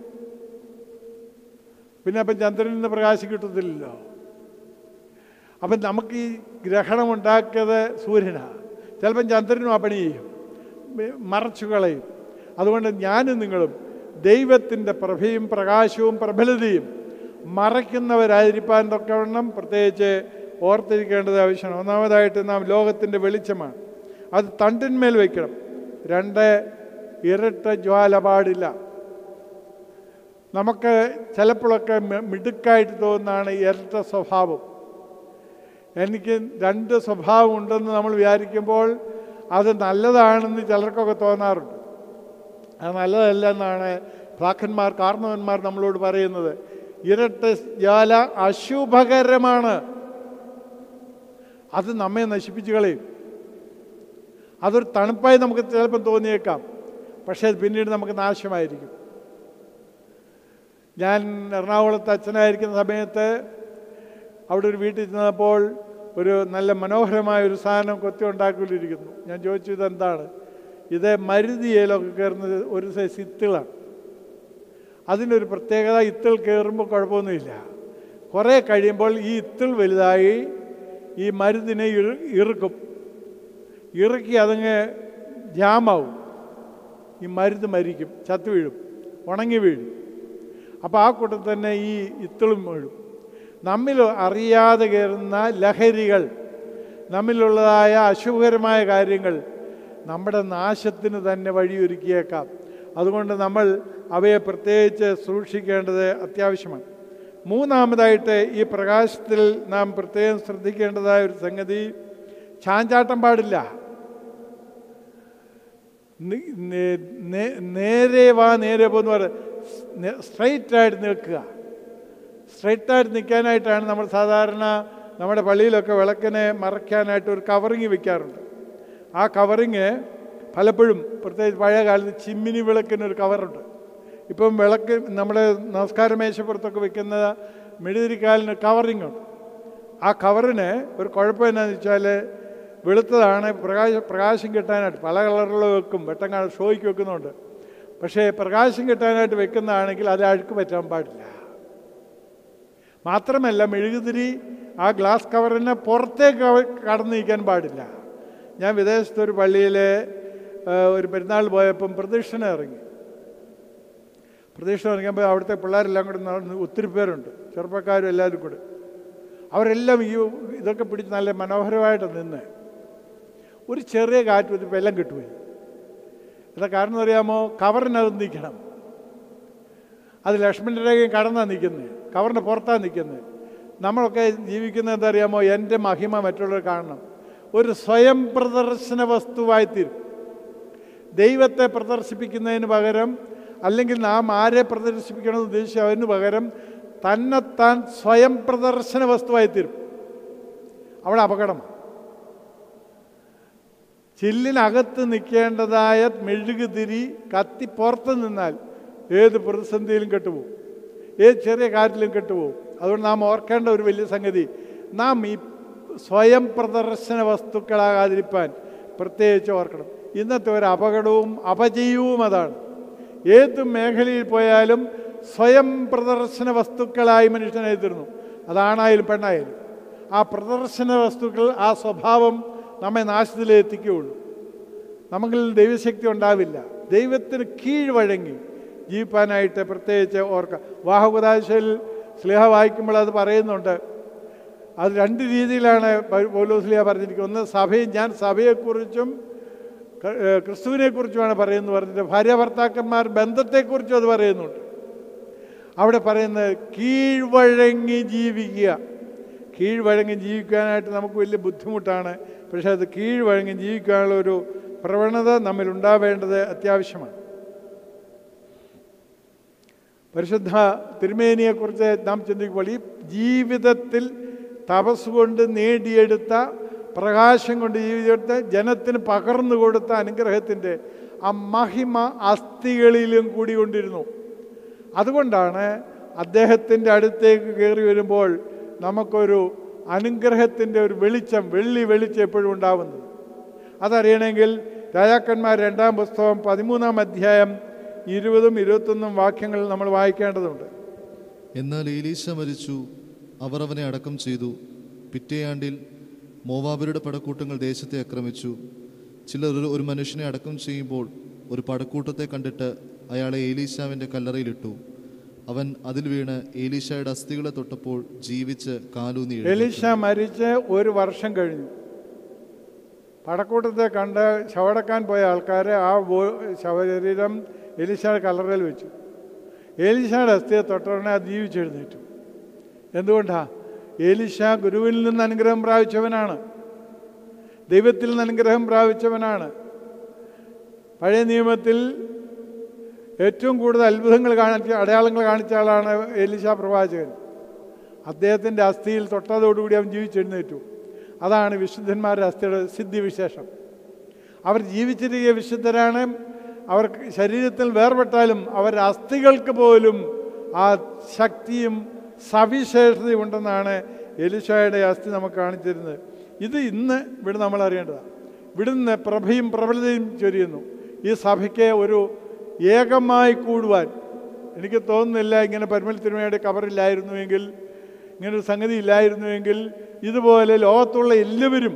പിന്നെ അപ്പം ചന്ദ്രനിൽ നിന്ന് പ്രകാശം കിട്ടത്തില്ലല്ലോ അപ്പം നമുക്ക് ഈ ഗ്രഹണം ഉണ്ടാക്കിയത് സൂര്യനാണ് ചിലപ്പം ചന്ദ്രനും ആ പണി ചെയ്യും മ- മറച്ചു കളയും അതുകൊണ്ട് ഞാനും നിങ്ങളും ദൈവത്തിൻ്റെ പ്രഭയും പ്രകാശവും പ്രബലതയും മറയ്ക്കുന്നവരായിരിക്കാൻ തൊക്കവണ്ണം പ്രത്യേകിച്ച് ഓർത്തിരിക്കേണ്ടത് ആവശ്യമാണ് ഒന്നാമതായിട്ട് നാം ലോകത്തിൻ്റെ വെളിച്ചമാണ് അത് തണ്ടിന്മേൽ വയ്ക്കണം രണ്ട് ഇരട്ട ജ്വാല പാടില്ല നമുക്ക് ചിലപ്പോഴൊക്കെ മി- മിടുക്കായിട്ട് തോന്നുന്നതാണ് ഈ ഇരട്ട സ്വഭാവം എനിക്ക് രണ്ട് സ്വഭാവം ഉണ്ടെന്ന് നമ്മൾ വിചാരിക്കുമ്പോൾ അത് നല്ലതാണെന്ന് ചിലർക്കൊക്കെ തോന്നാറുണ്ട് അത് നല്ലതല്ല എന്നാണ് ഭ്രാക്കന്മാർ കാർണവന്മാർ നമ്മളോട് പറയുന്നത് ഇരട്ട ജാല അശുഭകരമാണ് അത് നമ്മെ നശിപ്പിച്ചു കളയും അതൊരു തണുപ്പായി നമുക്ക് ചിലപ്പം തോന്നിയേക്കാം പക്ഷേ അത് പിന്നീട് നമുക്ക് നാശമായിരിക്കും ഞാൻ എറണാകുളത്ത് അച്ഛനായിരിക്കുന്ന സമയത്ത് അവിടെ ഒരു വീട്ടിൽ ചെന്നപ്പോൾ ഒരു നല്ല മനോഹരമായ ഒരു സാധനം കൊത്തി ഉണ്ടാക്കിക്കൊണ്ടിരിക്കുന്നു ഞാൻ ചോദിച്ചു ഇതെന്താണ് ഇത് മരുതിയേലൊക്കെ കയറുന്നത് ഒരു സൈസ് ഇത്തിളാണ് അതിനൊരു പ്രത്യേകത ഇത്തിൾ കയറുമ്പോൾ കുഴപ്പമൊന്നുമില്ല കുറേ കഴിയുമ്പോൾ ഈ ഇത്തിൾ വലുതായി ഈ മരുന്നിനെ ഇറു ഇറുക്കും ഇറുക്കി അതങ്ങ് ജാമാവും ഈ മരുന്ന് മരിക്കും ചത്തു വീഴും ഉണങ്ങി വീഴും അപ്പോൾ ആ കൂട്ടത്തിൽ തന്നെ ഈ ഇത്തിളും വീഴും നമ്മിൽ അറിയാതെ കയറുന്ന ലഹരികൾ നമ്മിലുള്ളതായ അശുഭകരമായ കാര്യങ്ങൾ നമ്മുടെ നാശത്തിന് തന്നെ വഴിയൊരുക്കിയേക്കാം അതുകൊണ്ട് നമ്മൾ അവയെ പ്രത്യേകിച്ച് സൂക്ഷിക്കേണ്ടത് അത്യാവശ്യമാണ് മൂന്നാമതായിട്ട് ഈ പ്രകാശത്തിൽ നാം പ്രത്യേകം ശ്രദ്ധിക്കേണ്ടതായ ഒരു സംഗതി ചാഞ്ചാട്ടം പാടില്ല നി- നേ- നേ- നേരെ വാ നേരെ പോന്ന് പറ സ്ട്രൈറ്റ് ആയിട്ട് നിൽക്കുക സ്ട്രൈറ്റ് ആയിട്ട് നിൽക്കാനായിട്ടാണ് നമ്മൾ സാധാരണ നമ്മുടെ പള്ളിയിലൊക്കെ വിളക്കിനെ മറയ്ക്കാനായിട്ട് ഒരു കവറിങ് വെക്കാറുണ്ട് ആ കവറിങ് പലപ്പോഴും പ്രത്യേകിച്ച് പഴയ കാലത്ത് ചിമ്മിനി വിളക്കിന് ഒരു കവറുണ്ട് ഇപ്പം വിളക്ക് നമ്മുടെ നമസ്കാര മേശപ്പുറത്തൊക്കെ വെക്കുന്ന മെഴുതിരിക്കാലിന് കവറിങ് ഉണ്ട് ആ കവറിന് ഒരു കുഴപ്പം എന്നാന്ന് വെച്ചാൽ വെളുത്തതാണ് പ്രകാശ പ്രകാശം കിട്ടാനായിട്ട് പല കളറിലുള്ള വെക്കും വെട്ടം കാണാൻ ഷോയ്ക്ക് വെക്കുന്നുണ്ട് പക്ഷേ പ്രകാശം കിട്ടാനായിട്ട് വെക്കുന്നതാണെങ്കിൽ അത് അഴുക്ക് പറ്റാൻ പാടില്ല മാത്രമല്ല മെഴുകുതിരി ആ ഗ്ലാസ് കവറിന് പുറത്തേക്ക് അവ- കടന്നു നിൽക്കാൻ പാടില്ല ഞാൻ വിദേശത്ത് ഒരു പള്ളിയിൽ ഒരു പെരുന്നാൾ പോയപ്പം പ്രദക്ഷിണ ഇറങ്ങി പ്രദക്ഷിണ ഇറങ്ങിയപ്പോൾ അവിടുത്തെ പിള്ളേരെല്ലാം കൂടെ നടന്ന് ഒത്തിരി പേരുണ്ട് ചെറുപ്പക്കാരും എല്ലാവരും കൂടെ അവരെല്ലാം ഈ ഇതൊക്കെ പിടിച്ച് നല്ല മനോഹരമായിട്ട് നിന്ന് ഒരു ചെറിയ കാറ്റ് വന്നപ്പോൾ എല്ലാം കിട്ടുപോയി എന്താ കാരണം എന്ന് അറിയാമോ കവറിനകത്ത് നിൽക്കണം അത് ലക്ഷ്മണൻ്റെ രേഖയും കടന്നാണ് നിൽക്കുന്നത് കവറിൻ്റെ പുറത്താണ് നിൽക്കുന്നത് നമ്മളൊക്കെ ജീവിക്കുന്നത് എന്താ അറിയാമോ എൻ്റെ മഹിമ മറ്റുള്ളവർ കാണണം ഒരു സ്വയം പ്രദർശന വസ്തുവായിത്തീരും ദൈവത്തെ പ്രദർശിപ്പിക്കുന്നതിന് പകരം അല്ലെങ്കിൽ നാം ആരെ പ്രദർശിപ്പിക്കണമെന്ന് ഉദ്ദേശിച്ച അതിന് പകരം തന്നെത്താൻ സ്വയം പ്രദർശന വസ്തുവായിത്തീരും അവിടെ അപകടമാണ് ചില്ലിനകത്ത് നിൽക്കേണ്ടതായ മെഴുകുതിരി കത്തി പുറത്ത് നിന്നാൽ ഏത് പ്രതിസന്ധിയിലും കെട്ടുപോകും ഏത് ചെറിയ കാറ്റിലും കെട്ടുപോകും അതുകൊണ്ട് നാം ഓർക്കേണ്ട ഒരു വലിയ സംഗതി നാം ഈ സ്വയം പ്രദർശന വസ്തുക്കളാകാതിരിക്കാൻ പ്രത്യേകിച്ച് ഓർക്കണം ഇന്നത്തെ ഒരു അപകടവും അപജയവും അതാണ് ഏത് മേഖലയിൽ പോയാലും സ്വയം പ്രദർശന വസ്തുക്കളായി മനുഷ്യനായി തീർന്നു അതാണായാലും പെണ്ണായാലും ആ പ്രദർശന വസ്തുക്കൾ ആ സ്വഭാവം നമ്മെ നാശത്തിലെത്തിക്കുകയുള്ളൂ നമുക്കിൽ ദൈവശക്തി ഉണ്ടാവില്ല ദൈവത്തിന് കീഴ്വഴങ്ങി ജീവിപ്പാനായിട്ട് പ്രത്യേകിച്ച് ഓർക്കുക വാഹകുദാശയിൽ സ്ലിഹ വായിക്കുമ്പോൾ അത് പറയുന്നുണ്ട് അത് രണ്ട് രീതിയിലാണ് പൗ- പൗലോസ് സ്ലിഹ പറഞ്ഞിരിക്കുന്നത് ഒന്ന് സഭയെ ഞാൻ സഭയെക്കുറിച്ചും ക- ഏഹ് ക്രിസ്തുവിനെക്കുറിച്ചുമാണ് പറയുന്നത് പറഞ്ഞിട്ട് ഭാര്യ ഭർത്താക്കന്മാർ ബന്ധത്തെക്കുറിച്ചും അത് പറയുന്നുണ്ട് അവിടെ പറയുന്നത് കീഴ്വഴങ്ങി ജീവിക്കുക കീഴ്വഴങ്ങി ജീവിക്കാനായിട്ട് നമുക്ക് വലിയ ബുദ്ധിമുട്ടാണ് പക്ഷേ അത് കീഴ്വഴങ്ങി ജീവിക്കാനുള്ള ഒരു പ്രവണത നമ്മിൽ ഉണ്ടാവേണ്ടത് അത്യാവശ്യമാണ് പരിശുദ്ധ തിരുമേനിയെക്കുറിച്ച് നാം ചിന്തിക്കുമ്പോൾ ഈ ജീവിതത്തിൽ തപസ് കൊണ്ട് നേടിയെടുത്ത പ്രകാശം കൊണ്ട് ജീവിതത്തെ ജനത്തിന് പകർന്നു കൊടുത്ത അനുഗ്രഹത്തിൻ്റെ ആ മഹിമ അസ്ഥികളിലും കൂടി കൊണ്ടിരുന്നു അതുകൊണ്ടാണ് അദ്ദേഹത്തിൻ്റെ അടുത്തേക്ക് കയറി വരുമ്പോൾ നമുക്കൊരു അനുഗ്രഹത്തിൻ്റെ ഒരു വെളിച്ചം വെള്ളി വെളിച്ചം എപ്പോഴും ഉണ്ടാവുന്നത് അതറിയണമെങ്കിൽ രാജാക്കന്മാർ രണ്ടാം പുസ്തകം പതിമൂന്നാം അധ്യായം ഇരുപതും ഇരുപത്തൊന്നും വാക്യങ്ങൾ നമ്മൾ വായിക്കേണ്ടതുണ്ട് എന്നാൽ ഏലീശ മരിച്ചു അവർ അവനെ അടക്കം ചെയ്തു പിറ്റേയാണ്ടിൽ മോവാബരുടെ പടക്കൂട്ടങ്ങൾ ദേശത്തെ ആക്രമിച്ചു ചിലർ ഒരു- ഒരു മനുഷ്യനെ അടക്കം ചെയ്യുമ്പോൾ ഒരു പടക്കൂട്ടത്തെ കണ്ടിട്ട് അയാളെ ഏലീശാവിൻ്റെ കല്ലറയിലിട്ടു അവൻ അതിൽ വീണ് ഏലീശായുടെ അസ്ഥികളെ തൊട്ടപ്പോൾ ജീവിച്ച് കാലൂന്നി എഴുന്നേറ്റു. എലീശ മരിച്ച് ഒരു വർഷം കഴിഞ്ഞു പടക്കൂട്ടത്തെ കണ്ട് ശവടക്കാൻ പോയ ആൾക്കാർ ആ ബോ- ശവശരീരം എലീശയുടെ കല്ലറയിൽ വെച്ചു എലീശയുടെ അസ്ഥിയെ തൊട്ടുടനെ അത് ജീവിച്ചെഴുന്നേറ്റു എന്തുകൊണ്ടാ എലീശ ഗുരുവിൽ നിന്ന് അനുഗ്രഹം പ്രാപിച്ചവനാണ് ദൈവത്തിൽ നിന്ന് അനുഗ്രഹം പ്രാപിച്ചവനാണ് പഴയ നിയമത്തിൽ ഏറ്റവും കൂടുതൽ അത്ഭുതങ്ങൾ കാണിച്ച അടയാളങ്ങൾ കാണിച്ച ആളാണ് എലീശ പ്രവാചകൻ അദ്ദേഹത്തിൻ്റെ അസ്ഥിയിൽ തൊട്ടതോടുകൂടി അവൻ ജീവിച്ചെഴുന്നേറ്റു അതാണ് വിശുദ്ധന്മാരുടെ അസ്ഥിയുടെ സിദ്ധിവിശേഷം അവർ ജീവിച്ചിരിക്കുക വിശുദ്ധരാണ് അവർ ശരീരത്തിൽ വേർപെട്ടാലും അവരുടെ അസ്ഥികൾക്ക് പോലും ആ ശക്തിയും സവിശേഷതയും ഉണ്ടെന്നാണ് എലിശായുടെ അസ്ഥി നമുക്ക് കാണിച്ചിരുന്നത് ഇത് ഇന്ന് ഇവിടെ നമ്മൾ അറിയേണ്ടതാണ് ഇവിടുന്ന് പ്രഭയും പ്രബലതയും ചൊരിയുന്നു ഈ സഭയ്ക്ക് ഒരു ഏകമായി കൂടുവാൻ എനിക്ക് തോന്നുന്നില്ല ഇങ്ങനെ പരിമൽ തിരുമയുടെ കവറില്ലായിരുന്നുവെങ്കിൽ ഇങ്ങനൊരു സംഗതി ഇല്ലായിരുന്നുവെങ്കിൽ ഇതുപോലെ ലോകത്തുള്ള എല്ലാവരും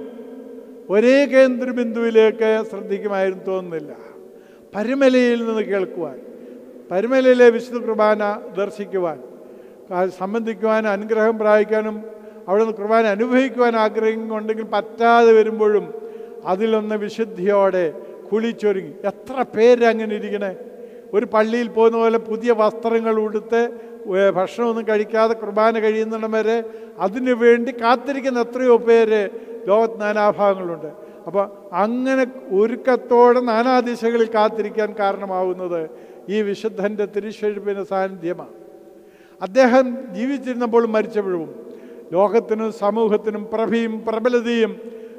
ഒരേ കേന്ദ്രബിന്ദുവിലേക്ക് ശ്രദ്ധിക്കുമായിരുന്നു തോന്നുന്നില്ല പരുമലയിൽ നിന്ന് കേൾക്കുവാൻ പരുമലയിലെ വിശുദ്ധ കുർബാന ദർശിക്കുവാൻ ആ സംബന്ധിക്കുവാൻ അനുഗ്രഹം പ്രാപിക്കാനും അവിടെ നിന്ന് കുർബാന അനുഭവിക്കുവാൻ ആഗ്രഹിക്കുന്നുണ്ടെങ്കിൽ പറ്റാതെ വരുമ്പോഴും അതിലൊന്ന് വിശുദ്ധിയോടെ കുളിച്ചൊരുങ്ങി എത്ര പേര് അങ്ങനെ ഇരിക്കണേ ഒരു പള്ളിയിൽ പോകുന്ന പോലെ പുതിയ വസ്ത്രങ്ങൾ ഉടുത്ത് ഏ, ഭക്ഷണമൊന്നും കഴിക്കാതെ കുർബാന കഴിയുന്നിടം വരെ അതിനു വേണ്ടി കാത്തിരിക്കുന്ന എത്രയോ പേര് ലോകത്ത് നാനാഭാഗങ്ങളുണ്ട് അപ്പോൾ അങ്ങനെ ഒരുക്കത്തോടെ നാനാദിശകളിൽ കാത്തിരിക്കാൻ കാരണമാവുന്നത് ഈ വിശുദ്ധൻ്റെ തിരുശെഴുപ്പിന് സാന്നിധ്യമാണ് അദ്ദേഹം ജീവിച്ചിരുന്നപ്പോൾ മരിച്ചപ്പോഴും ലോകത്തിനും സമൂഹത്തിനും പ്രഭയും പ്രബലതയും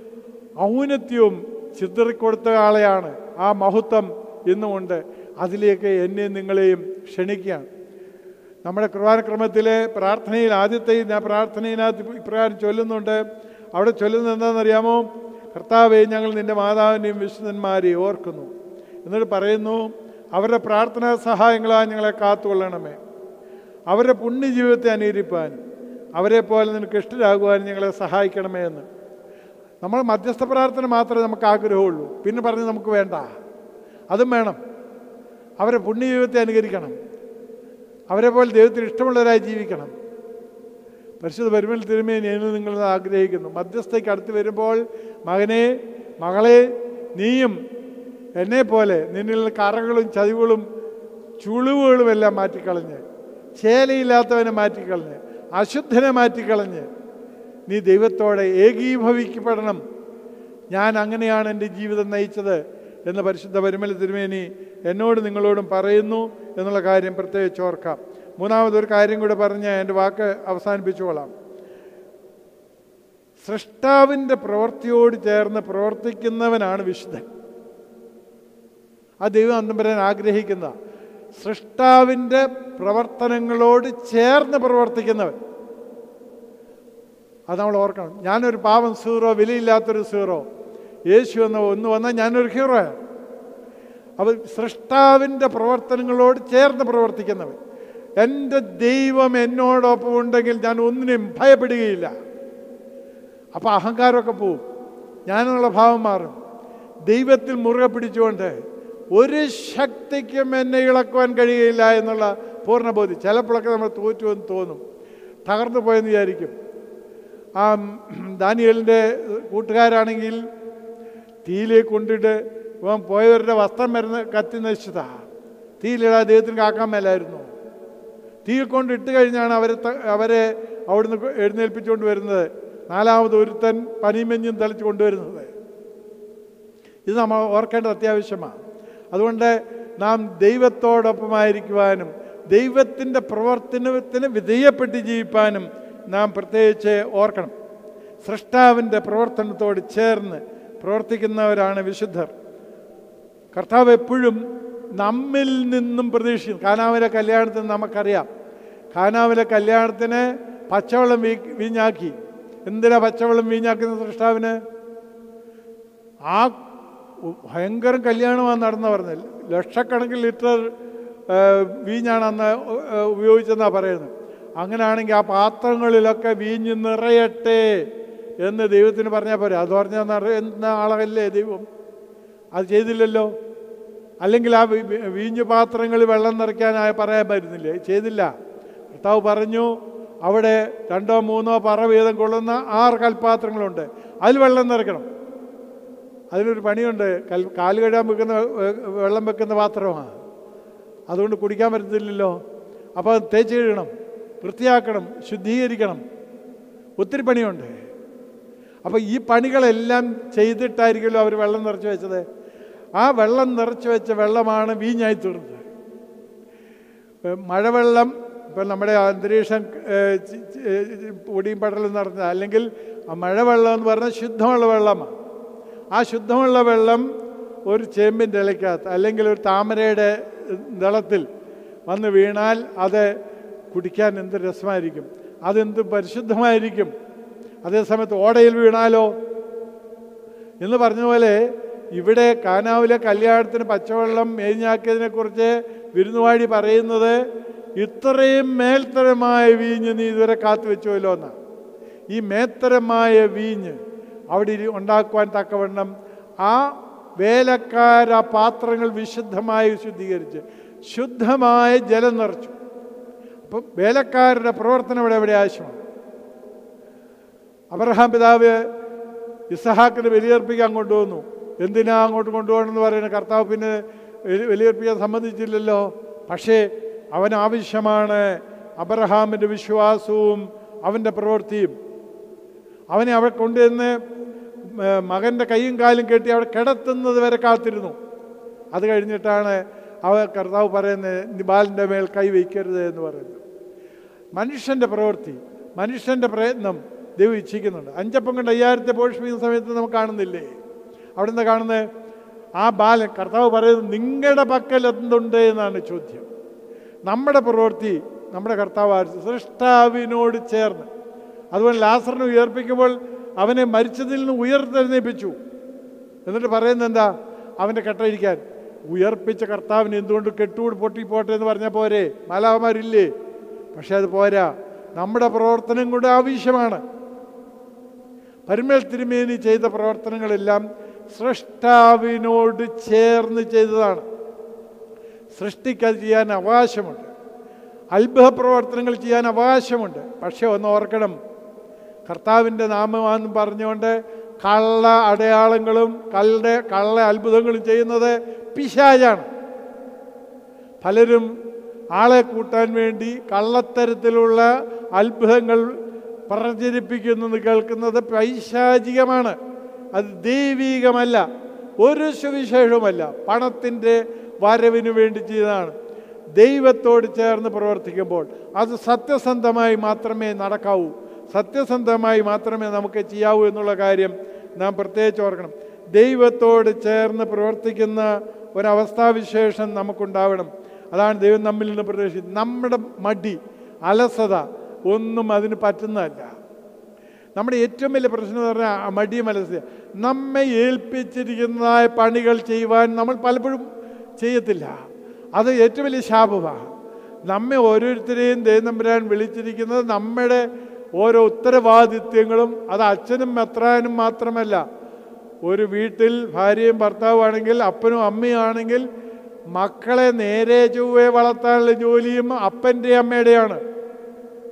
ഔന്നത്യവും ചിതറിക്കൊടുത്ത ആളെയാണ് ആ മഹത്വം ഇന്നുമുണ്ട് അതിലേക്ക് എന്നെയും നിങ്ങളെയും ക്ഷണിക്കുകയാണ് നമ്മുടെ കുർബാനക്രമത്തിലെ പ്രാർത്ഥനയിൽ ആദ്യത്തെ ഞാൻ പ്രാർത്ഥനയിനകത്ത് ഇപ്രകാരം ചൊല്ലുന്നുണ്ട് അവിടെ ചൊല്ലുന്നത് എന്താണെന്നറിയാമോ കർത്താവെ ഞങ്ങൾ നിൻ്റെ മാതാവിനെയും വിശുദ്ധന്മാരെയും ഓർക്കുന്നു എന്നിട്ട് പറയുന്നു അവരുടെ പ്രാർത്ഥനാ സഹായങ്ങളാൽ ഞങ്ങളെ കാത്തുകൊള്ളണമേ അവരുടെ പുണ്യജീവിതത്തെ അനുകരിപ്പാൻ അവരെ പോലെ നിനക്ക് ഇഷ്ടരാകുവാൻ ഞങ്ങളെ സഹായിക്കണമേ എന്ന് നമ്മൾ മധ്യസ്ഥ പ്രാർത്ഥന മാത്രമേ നമുക്ക് ആഗ്രഹമുള്ളൂ പിന്നെ പറഞ്ഞ് നമുക്ക് വേണ്ട അതും വേണം അവരെ പുണ്യജീവിതത്തെ അനുകരിക്കണം അവരെ പോലെ ദൈവത്തിന് ഇഷ്ടമുള്ളവരായി ജീവിക്കണം പരിശുദ്ധ പരിമൽ തിരുമേനി എന്ന് നിങ്ങൾ ആഗ്രഹിക്കുന്നു മധ്യസ്ഥയ്ക്ക് അടുത്ത് വരുമ്പോൾ മകനെ മകളെ നീയും എന്നെ പോലെ നിന്നിൽ നിന്ന് കറകളും ചതിവുകളും ചുളിവുകളും എല്ലാം മാറ്റിക്കളഞ്ഞ് ചേലയില്ലാത്തവനെ മാറ്റിക്കളഞ്ഞ് അശുദ്ധനെ മാറ്റിക്കളഞ്ഞ് നീ ദൈവത്തോടെ ഏകീഭവിക്കപ്പെടണം ഞാൻ അങ്ങനെയാണ് എൻ്റെ ജീവിതം നയിച്ചത് എന്ന് പരിശുദ്ധ പരിമല തിരുമേനി എന്നോട് നിങ്ങളോടും പറയുന്നു എന്നുള്ള കാര്യം പ്രത്യേകിച്ച് ഓർക്കാം മൂന്നാമതൊരു കാര്യം കൂടെ പറഞ്ഞ് എൻ്റെ വാക്ക് അവസാനിപ്പിച്ചുകൊള്ളാം സൃഷ്ടാവിൻ്റെ പ്രവൃത്തിയോട് ചേർന്ന് പ്രവർത്തിക്കുന്നവനാണ് വിശുദ്ധൻ ആ ദൈവം അന്തം പറയാൻ ആഗ്രഹിക്കുന്ന സൃഷ്ടാവിൻ്റെ പ്രവർത്തനങ്ങളോട് ചേർന്ന് പ്രവർത്തിക്കുന്നവൻ അത് നമ്മൾ ഓർക്കണം ഞാനൊരു പാവം സീറോ വിലയില്ലാത്തൊരു സീറോ യേശു എന്ന ഒന്ന് വന്നാൽ ഞാനൊരു ഹീറോയാണ് അപ്പോൾ സൃഷ്ടാവിൻ്റെ പ്രവർത്തനങ്ങളോട് ചേർന്ന് പ്രവർത്തിക്കുന്നവൻ എൻ്റെ ദൈവം എന്നോടൊപ്പം ഉണ്ടെങ്കിൽ ഞാൻ ഒന്നിനെയും ഭയപ്പെടുകയില്ല അപ്പോൾ അഹങ്കാരമൊക്കെ പോവും ഞാനെന്നുള്ള ഭാവം മാറും ദൈവത്തിൽ മുറുകെ പിടിച്ചുകൊണ്ട് ഒരു ശക്തിക്കും എന്നെ ഇളക്കുവാൻ കഴിയുകയില്ല എന്നുള്ള പൂർണ്ണബോധി ചിലപ്പോഴൊക്കെ നമ്മൾ തോറ്റു എന്ന് തോന്നും തകർന്നു പോയെന്ന് വിചാരിക്കും ആ ദാനിയലിൻ്റെ കൂട്ടുകാരാണെങ്കിൽ തീയിലേക്ക് കൊണ്ടിട്ട് ഇവൻ പോയവരുടെ വസ്ത്രം വരുന്ന കത്തി നശിച്ചതാ തീയിലിടാ ദൈവത്തിന് കാക്കാൻ മേലായിരുന്നു തീയിൽ കൊണ്ട് ഇട്ട് കഴിഞ്ഞാണ് അവരെ ത- അവരെ അവിടുന്ന് എഴുന്നേൽപ്പിച്ചുകൊണ്ട് വരുന്നത് നാലാമത് ഒരുത്തൻ പനിമഞ്ഞും തളിച്ച് കൊണ്ടുവരുന്നത് ഇത് നമ്മൾ ഓർക്കേണ്ടത് അത്യാവശ്യമാണ് അതുകൊണ്ട് നാം ദൈവത്തോടൊപ്പമായിരിക്കുവാനും ദൈവത്തിൻ്റെ പ്രവർത്തനത്തിന് വിധേയപ്പെട്ട് ജീവിപ്പാനും നാം പ്രത്യേകിച്ച് ഓർക്കണം സൃഷ്ടാവിൻ്റെ പ്രവർത്തനത്തോട് ചേർന്ന് പ്രവർത്തിക്കുന്നവരാണ് വിശുദ്ധർ കർത്താവ് എപ്പോഴും നമ്മിൽ നിന്നും പ്രതീക്ഷിക്കും കാനാവിലെ കല്യാണത്തിന് നമുക്കറിയാം കാനാവിലെ കല്യാണത്തിന് പച്ചവെള്ളം വീ വീഞ്ഞാക്കി എന്തിനാ പച്ചവെള്ളം വീഞ്ഞാക്കുന്ന സൃഷ്ടാവിന് ആ ഉ- ഭയങ്കര കല്യാണമാണ് നടന്നു പറഞ്ഞത് ലക്ഷക്കണക്കിന് ലിറ്റർ ആ, വീഞ്ഞാണ് അന്ന് ഉ- ആ, ഉപയോഗിച്ചെന്നാണ് പറയുന്നത് അങ്ങനെയാണെങ്കിൽ ആ പാത്രങ്ങളിലൊക്കെ വീഞ്ഞ് നിറയട്ടെ എന്ന് ദൈവത്തിന് പറഞ്ഞാൽ പോരെ അത് പറഞ്ഞാൽ നിറയുന്ന ആളല്ലേ ദൈവം അത് ചെയ്തില്ലല്ലോ അല്ലെങ്കിൽ ആ വി- വി- വീഞ്ഞു പാത്രങ്ങളിൽ വെള്ളം നിറയ്ക്കാനായി പറയാൻ പറ്റുന്നില്ലേ ചെയ്തില്ല കർത്താവ് പറഞ്ഞു അവിടെ രണ്ടോ മൂന്നോ പറ വീതം കൊള്ളുന്ന ആറ് കൽപാത്രങ്ങളുണ്ട് അതിൽ വെള്ളം നിറയ്ക്കണം അതിനൊരു പണിയുണ്ട് കൽ കാല് കഴുകാൻ വെക്കുന്ന വെ- വെള്ളം വെക്കുന്ന പാത്രമാണ് അതുകൊണ്ട് കുടിക്കാൻ പറ്റത്തില്ലല്ലോ അപ്പോൾ അത് തേച്ച് കഴുകണം വൃത്തിയാക്കണം ശുദ്ധീകരിക്കണം ഒത്തിരി പണിയുണ്ട് അപ്പോൾ ഈ പണികളെല്ലാം ചെയ്തിട്ടായിരിക്കുമല്ലോ അവർ വെള്ളം നിറച്ച് വെച്ചത് ആ വെള്ളം നിറച്ച് വെച്ച വെള്ളമാണ് വീഞ്ഞായി തീർന്നത് ഏഹ് മഴവെള്ളം ഇപ്പം നമ്മുടെ അന്തരീക്ഷം ഏഹ് ചി- ചി- ഏഹ് പൊടിയും പടലും നിറഞ്ഞ അല്ലെങ്കിൽ ആ മഴവെള്ളം എന്ന് പറഞ്ഞാൽ ശുദ്ധമുള്ള വെള്ളമാണ് ആ ശുദ്ധമുള്ള വെള്ളം ഒരു ചേമ്പിൻ്റെ ഇലയ്ക്കകത്ത് അല്ലെങ്കിൽ ഒരു താമരയുടെ ദളത്തിൽ വന്ന് വീണാൽ അത് കുടിക്കാൻ എന്ത് രസമായിരിക്കും അതെന്ത് പരിശുദ്ധമായിരിക്കും അതേസമയത്ത് ഓടയിൽ വീണാലോ എന്ന് പറഞ്ഞ പോലെ ഇവിടെ കാനാവിലെ കല്യാണത്തിന് പച്ചവെള്ളം മേഞ്ഞാക്കിയതിനെ കുറിച്ച് വിരുന്നുവാഴി പറയുന്നത് ഇത്രയും മേൽത്തരമായ വീഞ്ഞ് നീ ഇതുവരെ കാത്തു വെച്ചുവല്ലോ എന്നാണ് ഈ മേത്തരമായ വീഞ്ഞ് അവിടെ ഇരി- ഉണ്ടാക്കുവാൻ തക്കവണ്ണം ആ വേലക്കാർ ആ പാത്രങ്ങൾ വിശുദ്ധമായി ശുദ്ധീകരിച്ച് ശുദ്ധമായ ജലം നിറച്ചു അപ്പം വേലക്കാരുടെ പ്രവർത്തനം ഇവിടെ എവിടെ ആവശ്യമാണ് അബ്രഹാം പിതാവ് ഇസഹാക്കിന് ബലിയർപ്പിക്കാൻ കൊണ്ടുവന്നു എന്തിനാ അങ്ങോട്ട് കൊണ്ടുപോകണമെന്ന് പറയുന്നത് കർത്താവ് പിന്നെ ബലി- ബലിയർപ്പിക്കാൻ സമ്മതിച്ചില്ലല്ലോ പക്ഷേ അവൻ ആവശ്യമാണ് അബ്രഹാമിൻ്റെ വിശ്വാസവും അവൻ്റെ പ്രവൃത്തിയും അവനെ അവിടെ കൊണ്ടുവന്ന് മ- മകൻ്റെ കൈയും കാലും കെട്ടി അവിടെ കിടത്തുന്നത് വരെ കാത്തിരുന്നു അത് കഴിഞ്ഞിട്ടാണ് അവ കർത്താവ് പറയുന്നത് "നീ ബാലിൻ്റെ മേൽ കൈ വയ്ക്കരുത് എന്ന് പറയുന്നത് മനുഷ്യൻ്റെ പ്രവൃത്തി മനുഷ്യൻ്റെ പ്രയത്നം ദൈവം ഇച്ഛിക്കുന്നുണ്ട് അഞ്ചപ്പം കൊണ്ട് അയ്യായിരത്തെ പോഷിപ്പിക്കുന്ന സമയത്ത് നമുക്ക് കാണുന്നില്ലേ അവിടെ നിന്ന് കാണുന്നത് ആ ബാലൻ കർത്താവ് പറയുന്നത് നിങ്ങളുടെ പക്കൽ എന്തുണ്ട് എന്നാണ് ചോദ്യം നമ്മുടെ പ്രവൃത്തി നമ്മുടെ കർത്താവ് ആര്? സൃഷ്ടാവിനോട് ചേർന്ന് അതുപോലെ ലാസറിനെ ഉയർപ്പിക്കുമ്പോൾ അവനെ മരിച്ചതിൽ നിന്ന് ഉയർത്തെഴുന്നേൽപ്പിച്ചു എന്നിട്ട് പറയുന്നത് എന്താ അവൻ്റെ കെട്ടഴിക്കാൻ ഉയർപ്പിച്ച കർത്താവിന് എന്തുകൊണ്ട് കെട്ടുകൂടി പൊട്ടിപ്പോട്ടെ എന്ന് പറഞ്ഞാൽ പോരെ മാലാവന്മാരില്ലേ പക്ഷെ അത് പോരാ നമ്മുടെ പ്രവർത്തനം കൂടെ ആവശ്യമാണ് പരിമേൽ തിരുമേനി ചെയ്ത പ്രവർത്തനങ്ങളെല്ലാം സൃഷ്ടാവിനോട് ചേർന്ന് ചെയ്തതാണ് സൃഷ്ടിക്കത് ചെയ്യാൻ അവകാശമുണ്ട് അത്ഭുത പ്രവർത്തനങ്ങൾ ചെയ്യാൻ അവകാശമുണ്ട് പക്ഷെ ഒന്ന് ഓർക്കണം കർത്താവിൻ്റെ നാമമാണെന്ന് പറഞ്ഞുകൊണ്ട് കള്ള അടയാളങ്ങളും കള്ള കള്ള അത്ഭുതങ്ങളും ചെയ്യുന്നത് പിശാചാണ് പലരും ആളെ കൂട്ടാൻ വേണ്ടി കള്ളത്തരത്തിലുള്ള അത്ഭുതങ്ങൾ പ്രചരിപ്പിക്കുന്നത് കേൾക്കുന്നത് പൈശാചികമാണ് അത് ദൈവീകമല്ല ഒരു സുവിശേഷവുമല്ല പണത്തിൻ്റെ വരവിന് വേണ്ടി ചെയ്തതാണ് ദൈവത്തോട് ചേർന്ന് പ്രവർത്തിക്കുമ്പോൾ അത് സത്യസന്ധമായി മാത്രമേ നടക്കാവൂ സത്യസന്ധമായി മാത്രമേ നമുക്ക് ചെയ്യാവൂ എന്നുള്ള കാര്യം നാം പ്രത്യേകിച്ച് ഓർക്കണം ദൈവത്തോട് ചേർന്ന് പ്രവർത്തിക്കുന്ന ഒരവസ്ഥാവിശേഷം നമുക്കുണ്ടാവണം അതാണ് ദൈവം നമ്മിൽ നിന്ന് പ്രതീക്ഷിക്കുന്നത് നമ്മുടെ മടി അലസത ഒന്നും അതിന് പറ്റുന്നതല്ല നമ്മുടെ ഏറ്റവും വലിയ പ്രശ്നം എന്ന് പറഞ്ഞാൽ ആ മടിയും അലസത നമ്മെ ഏൽപ്പിച്ചിരിക്കുന്നതായ പണികൾ ചെയ്യുവാൻ നമ്മൾ പലപ്പോഴും ചെയ്യത്തില്ല അത് ഏറ്റവും വലിയ ശാപമാണ് നമ്മെ ഓരോരുത്തരെയും ദൈവനമ്പരാൻ വിളിച്ചിരിക്കുന്നത് നമ്മുടെ ഓരോ ഉത്തരവാദിത്വങ്ങളും അത് അച്ഛനും മെത്രാനും മാത്രമല്ല ഒരു വീട്ടിൽ ഭാര്യയും ഭർത്താവുമാണെങ്കിൽ അപ്പനും അമ്മയും ആണെങ്കിൽ മക്കളെ നേരെ ചൊവ്വെ വളർത്താനുള്ള ജോലിയും അപ്പൻ്റെ അമ്മയുടെയാണ്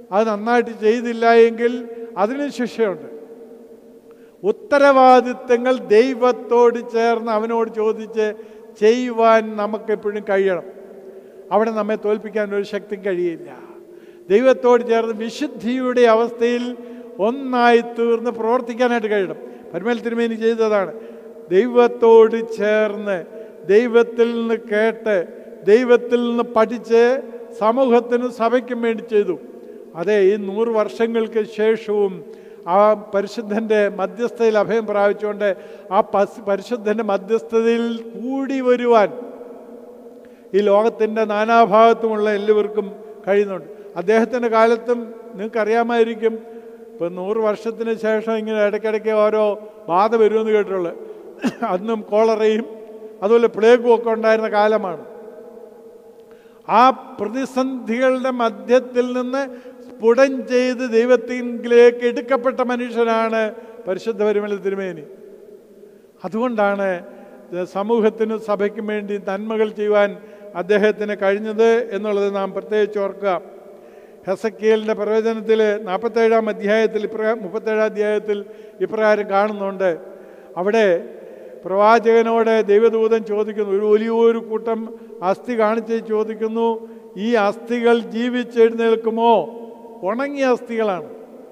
അത് നന്നായിട്ട് ചെയ്തില്ല എങ്കിൽ അതിനും ശിക്ഷയുണ്ട് ഉത്തരവാദിത്തങ്ങൾ ദൈവത്തോട് ചേർന്ന് അവനോട് ചോദിച്ച് ചെയ്യുവാൻ നമുക്കെപ്പോഴും കഴിയണം അവിടെ നമ്മെ തോൽപ്പിക്കാൻ ഒരു ശക്തിയും കഴിയില്ല ദൈവത്തോട് ചേർന്ന് വിശുദ്ധിയുടെ അവസ്ഥയിൽ ഒന്നായി തീർന്ന് പ്രവർത്തിക്കാനായിട്ട് കഴിയണം പരിമേൽ തിരുമേനി ചെയ്തതാണ് ദൈവത്തോട് ചേർന്ന് ദൈവത്തിൽ നിന്ന് കേട്ട് ദൈവത്തിൽ നിന്ന് പഠിച്ച് സമൂഹത്തിനും സഭയ്ക്കും വേണ്ടി ചെയ്തു അതെ ഈ നൂറ് വർഷങ്ങൾക്ക് ശേഷവും ആ പരിശുദ്ധൻ്റെ മധ്യസ്ഥതയിൽ അഭയം പ്രാപിച്ചുകൊണ്ട് ആ പസ് പരിശുദ്ധൻ്റെ മധ്യസ്ഥതയിൽ കൂടി വരുവാൻ ഈ ലോകത്തിൻ്റെ നാനാഭാഗത്തുമുള്ള എല്ലാവർക്കും കഴിയുന്നുണ്ട് അദ്ദേഹത്തിൻ്റെ കാലത്തും നിങ്ങൾക്കറിയാമായിരിക്കും ഇപ്പം നൂറ് വർഷത്തിന് ശേഷം ഇങ്ങനെ ഇടയ്ക്കിടയ്ക്ക് ഓരോ ബാധ വരുമെന്ന് കേട്ടിട്ടുള്ളത് അന്നും കോളറയും അതുപോലെ പ്ലേഗും ഒക്കെ ഉണ്ടായിരുന്ന കാലമാണ് ആ പ്രതിസന്ധികളുടെ മധ്യത്തിൽ നിന്ന് സ്ഫുടം ചെയ്ത് ദൈവത്തിലേക്ക് എടുക്കപ്പെട്ട മനുഷ്യനാണ് പരിശുദ്ധ പരിമല തിരുമേനി അതുകൊണ്ടാണ് സമൂഹത്തിനും സഭയ്ക്കും വേണ്ടി നന്മകൾ ചെയ്യുവാൻ അദ്ദേഹത്തിന് കഴിഞ്ഞത് എന്നുള്ളത് നാം പ്രത്യേകിച്ച് ഓർക്കുക ഹെസക്കിയലിൻ്റെ പ്രവചനത്തിൽ നാൽപ്പത്തേഴാം അധ്യായത്തിൽ ഇപ്രകാരം മുപ്പത്തേഴാം അധ്യായത്തിൽ ഇപ്രകാരം കാണുന്നുണ്ട് അവിടെ പ്രവാചകനോട് ദൈവദൂതൻ ചോദിക്കുന്നു ഒരു വലിയൊരു കൂട്ടം അസ്ഥി കാണിച്ച് ചോദിക്കുന്നു ഈ അസ്ഥികൾ ജീവിച്ചെഴുന്നേൽക്കുമോ ഉണങ്ങിയ അസ്ഥികളാണ്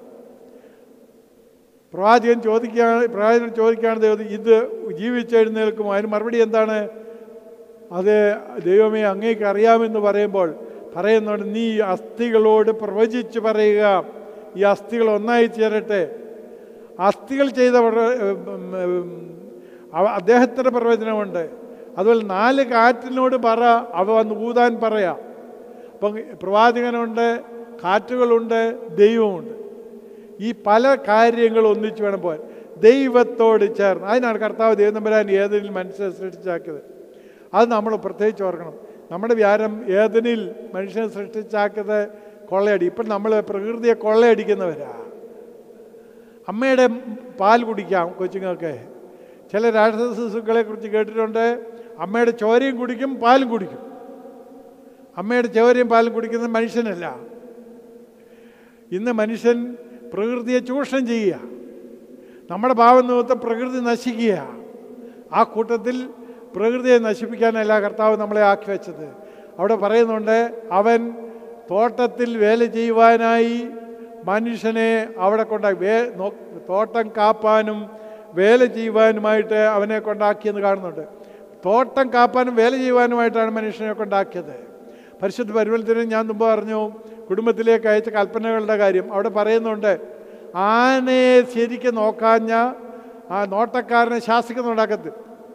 പ്രവാചകൻ ചോദിക്കുകയാണ് പ്രവാചകൻ ചോദിക്കുകയാണ് ദൈവം ഇത് ജീവിച്ചെഴുന്നേൽക്കുമോ അതിന് മറുപടി എന്താണ് അത് ദൈവമേ അങ്ങേക്ക് അറിയാമെന്ന് പറയുമ്പോൾ പറയുന്നുണ്ട് നീ അസ്ഥികളോട് പ്രവചിച്ച് പറയുക ഈ അസ്ഥികൾ ഒന്നായി ചേരട്ടെ അസ്ഥികൾ ചെയ്ത പ്ര- ഉം, ഉം, അവ- അദ്ദേഹത്തിൻ്റെ പ്രവചനമുണ്ട് അതുപോലെ നാല് കാറ്റിനോട് പറ അവ വന്ന് ഊതാൻ പറയാം അപ്പം പ്രവാചകനുണ്ട് കാറ്റുകളുണ്ട് ദൈവമുണ്ട് ഈ പല കാര്യങ്ങൾ ഒന്നിച്ച് വേണം പോകാൻ ദൈവത്തോട് ചേർന്ന് അതിനാണ് കർത്താവ് ദൈവം തമ്പരാൻ ഏതിൽ മനുഷ്യനെ സൃഷ്ടിച്ചാക്കിയത് അത് നമ്മൾ പ്രത്യേകിച്ച് ഓർക്കണം നമ്മുടെ വ്യാരം ഏതിനിൽ മനുഷ്യനെ സൃഷ്ടിച്ചാക്കിയത് കൊള്ളയടി ഇപ്പം നമ്മൾ പ്രകൃതിയെ കൊള്ളയടിക്കുന്നവരാ അമ്മയുടെ പാൽ കുടിക്കാം കൊച്ചുങ്ങൾക്ക് ചില രാക്ഷസ ശിശുക്കളെ കുറിച്ച് കേട്ടിട്ടുണ്ട് അമ്മയുടെ ചോരയും കുടിക്കും പാലും കുടിക്കും അമ്മയുടെ ചോരയും പാലും കുടിക്കുന്നത് മനുഷ്യനല്ല ഇന്ന് മനുഷ്യൻ പ്രകൃതിയെ ചൂഷണം ചെയ്യുക നമ്മുടെ ഭാവം നിമിത്തം പ്രകൃതി നശിക്കുക ആ കൂട്ടത്തിൽ പ്രകൃതിയെ നശിപ്പിക്കാനല്ല കർത്താവ് നമ്മളെ ആക്കി വെച്ചത് അവിടെ പറയുന്നുണ്ട് അവൻ തോട്ടത്തിൽ വേല ചെയ്യുവാനായി മനുഷ്യനെ അവിടെ കൊണ്ടാക്കി വേ നോ- തോട്ടം കാപ്പാനും വേല ചെയ്യുവാനുമായിട്ട് അവനെ കൊണ്ടാക്കിയെന്ന് കാണുന്നുണ്ട് തോട്ടം കാപ്പാനും വേല ചെയ്യുവാനുമായിട്ടാണ് മനുഷ്യനെ കൊണ്ടാക്കിയത് പരിശുദ്ധ പരിമലത്തിന് ഞാൻ മുമ്പ് പറഞ്ഞു കുടുംബത്തിലേക്ക് അയച്ച കൽപ്പനകളുടെ കാര്യം അവിടെ പറയുന്നുണ്ട് ആനയെ ശരിക്കും നോക്കാഞ്ഞ ആ നോട്ടക്കാരനെ ശാസിക്കുന്നുണ്ടാക്കത്ത്